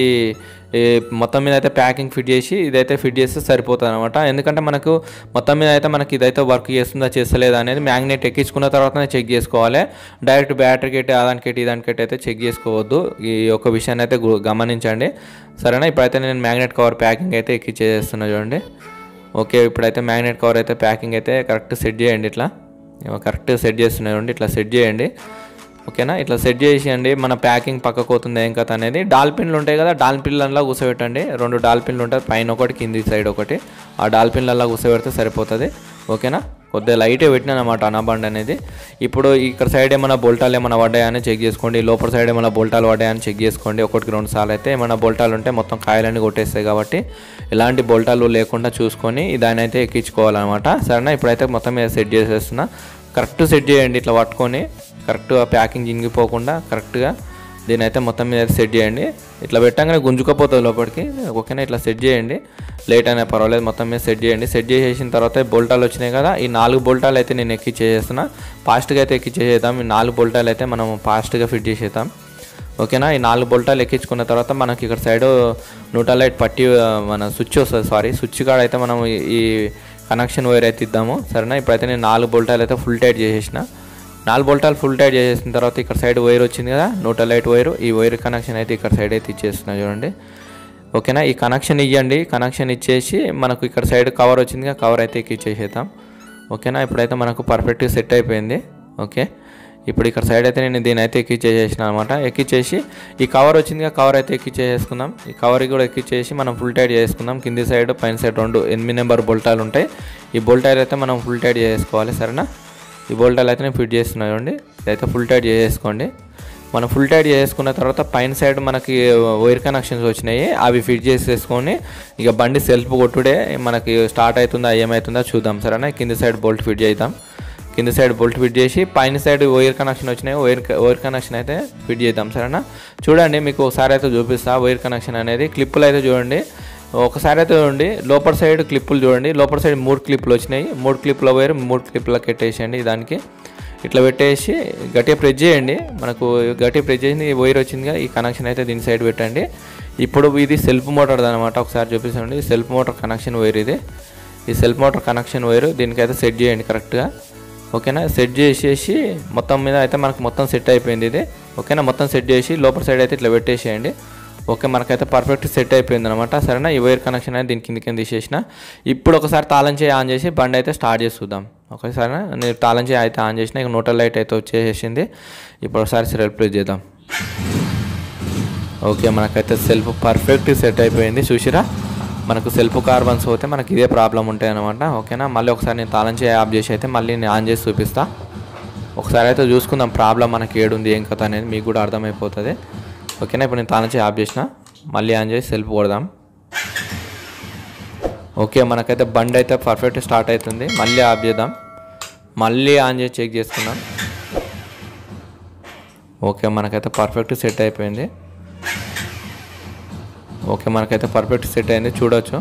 ఈ మొత్తం మీద అయితే ప్యాకింగ్ ఫిట్ చేసి ఇదైతే ఫిట్ చేస్తే సరిపోతుంది అనమాట ఎందుకంటే మనకు మొత్తం మీద అయితే మనకి ఇదైతే వర్క్ చేస్తుందా చేస్తలేదా అనేది మ్యాగ్నెట్ ఎక్కించుకున్న తర్వాతనే చెక్ చేసుకోవాలి డైరెక్ట్ బ్యాటరీ కెట్టి దానికి కెట్టి దానికి కెట్టి అయితే చెక్ చేసుకోవద్దు ఈ యొక్క విషయాన్ని అయితే గు- గమనించండి సరేనా ఇప్పుడైతే నేను మ్యాగ్నెట్ కవర్ ప్యాకింగ్ అయితే ఎక్కిచ్చేస్తున్నా చూడండి ఓకే ఇప్పుడైతే మ్యాగ్నెట్ కవర్ అయితే ప్యాకింగ్ అయితే కరెక్ట్ సెట్ చేయండి ఇట్లా కరెక్ట్ సెట్ చేస్తున్నాయండి ఇట్లా సెట్ చేయండి ఓకేనా ఇట్లా సెట్ చేసేయండి మన ప్యాకింగ్ పక్కకు పోతుంది ఏం కథ అనేది డాల్పిన్లు ఉంటాయి కదా డాల్పిన్లలో కూర్చోబెట్టండి రెండు డాల్పిన్లు ఉంటాయి పైన ఒకటి కింది సైడ్ ఒకటి ఆ డాల్పిన్లలో కూర్చోబెడితే సరిపోతుంది ఓకేనా కొద్దిగా లైటే పెట్టినా అనమాట అనబండ్ అనేది ఇప్పుడు ఇక్కడ సైడ్ ఏమైనా బోల్టాలు ఏమైనా పడ్డాయని చెక్ చేసుకోండి లోపల సైడ్ ఏమైనా బోల్టాలు పడ్డాయని చెక్ చేసుకోండి ఒకటికి రెండు సార్లు అయితే ఏమైనా బోల్టాలు ఉంటే మొత్తం కాయలన్నీ కొట్టేస్తాయి కాబట్టి ఎలాంటి బోల్టాలు లేకుండా చూసుకొని దాన్ని అయితే ఎక్కించుకోవాలన్నమాట సరేనా ఇప్పుడైతే మొత్తం మీద సెట్ చేసేస్తున్నా కరెక్ట్ సెట్ చేయండి ఇట్లా పట్టుకొని కరెక్ట్గా ప్యాకింగ్ జింగిపోకుండా కరెక్ట్గా దీని అయితే మొత్తం మీద సెట్ చేయండి ఇట్లా పెట్టగానే గుంజుకపోతుంది లోపలికి ఓకేనా ఇట్లా సెట్ చేయండి లేట్ అయినా పర్వాలేదు మొత్తం మీద సెట్ చేయండి సెట్ చేసేసిన తర్వాత బోల్టాలు వచ్చినాయి కదా ఈ నాలుగు బోల్టాలు అయితే నేను ఎక్కి చేసేస్తున్నా ఫాస్ట్గా అయితే ఎక్కి చేసేద్దాం ఈ నాలుగు బోల్టాలు అయితే మనం ఫాస్ట్గా ఫిట్ చేసేద్దాం ఓకేనా ఈ నాలుగు బోల్టాలు ఎక్కించుకున్న తర్వాత మనకి ఇక్కడ సైడ్ నూట లైట్ పట్టి ఆ, మన స్విచ్ వస్తుంది సారీ స్విచ్ కాడ అయితే మనం ఈ- ఈ కనెక్షన్ వైర్ అయితే ఇద్దాము సరేనా ఇప్పుడైతే నేను నాలుగు బోల్టాలు అయితే ఫుల్ టైట్ చేసేసిన నాలుగు బోల్టాలు ఫుల్ టైట్ చేసేసిన తర్వాత ఇక్కడ సైడ్ వైర్ వచ్చింది కదా నూట లైట్ వైర్ ఈ వైర్ కనెక్షన్ అయితే ఇక్కడ సైడ్ అయితే ఇచ్చేస్తున్నా చూడండి ఓకేనా ఈ కనెక్షన్ ఇవ్వండి కనెక్షన్ ఇచ్చేసి మనకు ఇక్కడ సైడ్ కవర్ వచ్చింది కదా కవర్ అయితే ఇచ్చేసేద్దాం ఓకేనా ఇప్పుడైతే మనకు పర్ఫెక్ట్గా సెట్ అయిపోయింది ఓకే ఇప్పుడు ఇక్కడ సైడ్ అయితే నేను దీని అయితే ఎక్కిచ్చేసేసిన అనమాట ఎక్కిచ్చేసి ఈ కవర్ వచ్చింది కదా కవర్ అయితే ఎక్కిచ్చేసుకుందాం ఈ కవర్ కూడా ఎక్కిచ్చేసి మనం ఫుల్ టైట్ చేసుకుందాం కింది సైడ్ పైన సైడ్ రెండు ఎనిమిది నెంబర్ బొల్టాలు ఉంటాయి ఈ బొల్టాలు అయితే మనం ఫుల్ టైట్ చేసుకోవాలి సరేనా ఈ బోల్టాలు అయితే నేను ఫిట్ చేస్తున్నా చూడండి ఇదైతే ఫుల్ టైట్ చేసేసుకోండి మనం ఫుల్ టైట్ చేసుకున్న తర్వాత పైన సైడ్ మనకి వైర్ కనెక్షన్స్ వచ్చినాయి అవి ఫిట్ చేసేసుకొని ఇక బండి సెల్ఫ్ కొట్టుడే మనకి స్టార్ట్ అవుతుందా ఏమవుతుందా చూద్దాం సరేనా కింది సైడ్ బోల్ట్ ఫిట్ చేద్దాం కింది సైడ్ బోల్ట్ ఫిట్ చేసి పైన సైడ్ వైర్ కనెక్షన్ వచ్చినాయి వైర్ వైర్ కనెక్షన్ అయితే ఫిట్ చేద్దాం సరేనా చూడండి మీకు ఒకసారి అయితే చూపిస్తా వైర్ కనెక్షన్ అనేది క్లిప్పులు అయితే చూడండి ఒకసారి అయితే చూడండి లోపల సైడ్ క్లిప్పులు చూడండి లోపల సైడ్ మూడు క్లిప్పులు వచ్చినాయి మూడు క్లిప్పుల వైర్ మూడు క్లిప్పులకు పెట్టేసేయండి దానికి ఇట్లా పెట్టేసి గట్టిగా ప్రెస్ చేయండి మనకు గట్టిగా ప్రెస్ చేసింది ఈ వైర్ వచ్చిందిగా ఈ కనెక్షన్ అయితే దీని సైడ్ పెట్టండి ఇప్పుడు ఇది సెల్ఫ్ మోటార్ అనమాట ఒకసారి చూపిస్తాండి సెల్ఫ్ మోటార్ కనెక్షన్ వైర్ ఇది ఈ సెల్ఫ్ మోటార్ కనెక్షన్ వైర్ దీనికైతే సెట్ చేయండి కరెక్ట్గా ఓకేనా సెట్ చేసేసి మొత్తం మీద అయితే మనకు మొత్తం సెట్ అయిపోయింది ఇది ఓకేనా మొత్తం సెట్ చేసి లోపల సైడ్ అయితే ఇట్లా పెట్టేసేయండి ఓకే మనకైతే పర్ఫెక్ట్ సెట్ అయిపోయింది అనమాట సరేనా ఈ వైర్ కనెక్షన్ అయితే దీని కింద కింద తీసేసిన ఇప్పుడు ఒకసారి తాళం చేయి ఆన్ చేసి బండి అయితే స్టార్ట్ చేసి చూద్దాం ఒకసారి నేను తాళం చేయి అయితే ఆన్ చేసిన ఇక నోటల్ లైట్ అయితే వచ్చేసేసింది ఇప్పుడు ఒకసారి సెల్ ప్లేస్ చేద్దాం ఓకే మనకైతే సెల్ఫ్ పర్ఫెక్ట్ సెట్ అయిపోయింది చూసిరా మనకు సెల్ఫ్ కార్బన్స్ పోతే మనకి ఇదే ప్రాబ్లం ఉంటాయి అనమాట ఓకేనా మళ్ళీ ఒకసారి నేను తాళం చేయి ఆఫ్ చేసి అయితే మళ్ళీ నేను ఆన్ చేసి చూపిస్తా ఒకసారి అయితే చూసుకుందాం ప్రాబ్లం మనకి ఏడుంది ఏం కథ అనేది మీకు కూడా అర్థమైపోతుంది ఓకేనా ఇప్పుడు నేను తాళం చేయి ఆఫ్ చేసిన మళ్ళీ ఆన్ చేసి సెల్ఫ్ కొడదాం ఓకే మనకైతే బండి అయితే పర్ఫెక్ట్ స్టార్ట్ అవుతుంది మళ్ళీ ఆఫ్ చేద్దాం మళ్ళీ ఆన్ చేసి చెక్ చేసుకుందాం ఓకే మనకైతే పర్ఫెక్ట్ సెట్ అయిపోయింది ఓకే మనకైతే పర్ఫెక్ట్ సెట్ అయింది చూడొచ్చు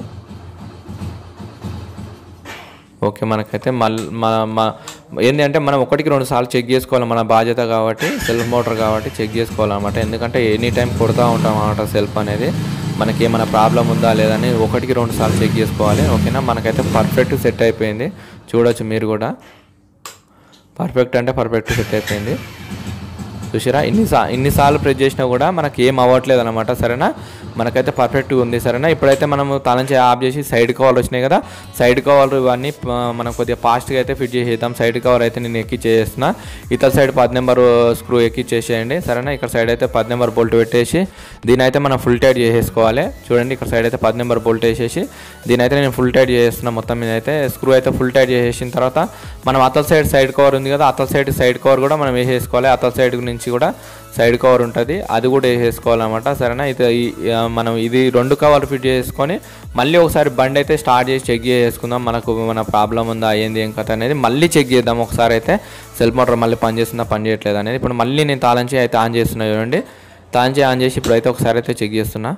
ఓకే మనకైతే మళ్ళీ మన ఏంటి అంటే మనం ఒకటికి రెండు సార్లు చెక్ చేసుకోవాలి మన బాధ్యత కాబట్టి సెల్ఫ్ మోటార్ కాబట్టి చెక్ చేసుకోవాలన్నమాట ఎందుకంటే ఎనీ టైం కొడుతూ ఉంటాం అన్నమాట సెల్ఫ్ అనేది మనకి ఏమైనా ప్రాబ్లం ఉందా లేదని ఒకటికి రెండు సార్లు చెక్ చేసుకోవాలి ఓకేనా మనకైతే పర్ఫెక్ట్ సెట్ అయిపోయింది చూడొచ్చు మీరు కూడా పర్ఫెక్ట్ అంటే పర్ఫెక్ట్ సెట్ అయిపోయింది చూసారా ఇన్ని సా ఇన్నిసార్లు ప్రెస్ చేసినా కూడా మనకి ఏం అవ్వట్లేదు అనమాట సరేనా మనకైతే పర్ఫెక్ట్గా ఉంది సరేనా ఇప్పుడైతే మనము తాళం చేయి ఆఫ్ చేసి సైడ్ కవర్ వచ్చినాయి కదా సైడ్ కవర్ ఇవన్నీ ఆ, మనం కొద్దిగా ఫాస్ట్గా అయితే ఫిట్ చేసేద్దాం సైడ్ కవర్ అయితే నేను ఎక్కిచ్చేస్తున్నా ఇతర సైడ్ పది నెంబర్ స్క్రూ ఎక్కిచ్చేసేయండి సరేనా ఇక్కడ సైడ్ అయితే పది నెంబర్ బోల్ట్ పెట్టేసి దీని అయితే మనం ఫుల్ టైట్ చేసేసుకోవాలి చూడండి ఇక్కడ సైడ్ అయితే పది నెంబర్ బోల్ట్ వేసేసి దీని అయితే నేను ఫుల్ టైట్ చేసేస్తున్నా మొత్తం మీద అయితే స్క్రూ అయితే ఫుల్ టైట్ చేసేసిన తర్వాత మనం అతల సైడ్ సైడ్ కవర్ ఉంది కదా అతల సైడ్ సైడ్ కవర్ కూడా మనం వేసేసుకోవాలి అతల సైడ్ నుంచి కూడా సైడ్ కవర్ ఉంటుంది అది కూడా వేసేసుకోవాలన్నమాట సరేనా ఇది ఈ- ఆ, మనం ఇది రెండు కవర్ ఫిట్ చేసుకొని మళ్ళీ ఒకసారి బండి అయితే స్టార్ట్ చేసి చెక్ చేసుకుందాం మనకు మన ప్రాబ్లం ఉందా ఏంది ఏం కథ అనేది మళ్ళీ చెక్ చేద్దాం ఒకసారి అయితే సెల్ మోటార్ మళ్ళీ పని చేస్తుందా పని చేయట్లేదు అనేది ఇప్పుడు మళ్ళీ నేను తాళం చేయి అయితే ఆన్ చేస్తున్నా చూడండి తాళం చేయి ఆన్ చేసి ఇప్పుడు అయితే ఒకసారి అయితే చెక్ చేస్తున్నా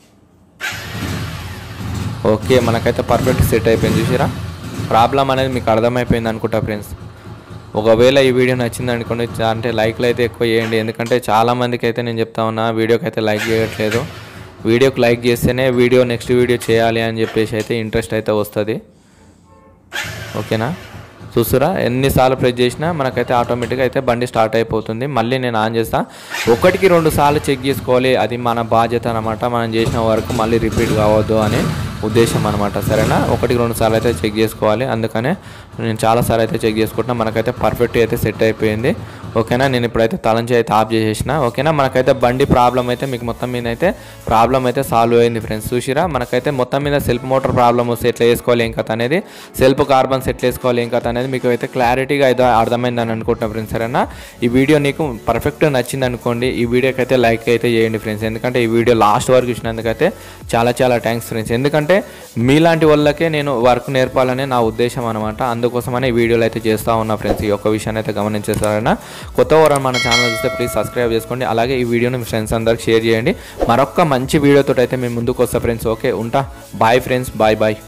ఓకే మనకైతే పర్ఫెక్ట్ సెట్ అయిపోయింది చూసారా ప్రాబ్లం అనేది మీకు అర్థమైపోయింది అనుకుంటా ఫ్రెండ్స్ ఒకవేళ ఈ వీడియో నచ్చింది అనుకోండి చా- అంటే లైక్లు అయితే ఎక్కువ చేయండి ఎందుకంటే చాలా మందికి అయితే నేను చెప్తా ఉన్నా వీడియోకి అయితే లైక్ చేయట్లేదు వీడియోకి లైక్ చేస్తేనే వీడియో నెక్స్ట్ వీడియో చేయాలి అని చెప్పేసి అయితే ఇంట్రెస్ట్ అయితే వస్తుంది ఓకేనా చూస్తురా ఎన్నిసార్లు ప్రెస్ చేసినా మనకైతే ఆటోమేటిక్గా అయితే బండి స్టార్ట్ అయిపోతుంది మళ్ళీ నేను ఆన్ చేస్తా ఒకటికి రెండు సార్లు చెక్ చేసుకోవాలి అది మన బాధ్యత అనమాట మనం చేసిన వర్క్ మళ్ళీ రిపీట్ కావద్దు అని ఉద్దేశం అనమాట సరేనా ఒకటికి రెండు సార్లు అయితే చెక్ చేసుకోవాలి అందుకనే నేను చాలాసార్లు అయితే చెక్ చేసుకుంటున్నా మనకైతే పర్ఫెక్ట్ అయితే సెట్ అయిపోయింది ఓకేనా నేను ఇప్పుడైతే తలంచి అయితే ఆఫ్ చేసేసిన ఓకేనా మనకైతే బండి ప్రాబ్లం అయితే మీకు మొత్తం మీద అయితే ప్రాబ్లం అయితే సాల్వ్ అయింది ఫ్రెండ్స్ చూసిరా మనకైతే మొత్తం మీద సెల్ఫ్ మోటార్ ప్రాబ్లం వస్తే ఎట్లా వేసుకోవాలి ఏం కథ అనేది సెల్ఫ్ కార్బన్స్ ఎట్లా వేసుకోవాలి ఏం కథ అనేది మీకు అయితే క్లారిటీగా అయితే అర్థమైందని అనుకుంటున్నా ఫ్రెండ్స్ సరేనా ఈ వీడియో నీకు పర్ఫెక్ట్ నచ్చింది అనుకోండి ఈ వీడియోకి అయితే లైక్ అయితే చేయండి ఫ్రెండ్స్ ఎందుకంటే ఈ వీడియో లాస్ట్ వరకు చూసినందుకైతే చాలా చాలా థ్యాంక్స్ ఫ్రెండ్స్ ఎందుకంటే మీలాంటి వాళ్ళకే నేను వర్క్ నేర్పాలనే నా ఉద్దేశం అనమాట అందుకోసమనే ఈ వీడియోలు అయితే చేస్తూ ఉన్నా ఫ్రెండ్స్ ఈ యొక్క విషయాన్ని అయితే గమనించేస్తారన్నా కొత్త వారు మన ఛానల్ చూస్తే ప్లీజ్ సబ్స్క్రైబ్ చేసుకోండి అలాగే ఈ వీడియోని మీ ఫ్రెండ్స్ అందరికి షేర్ చేయండి మరొక మంచి వీడియోతో అయితే మేము ముందుకు వస్తా ఫ్రెండ్స్ ఓకే ఉంటా బాయ్ ఫ్రెండ్స్ బాయ్ బాయ్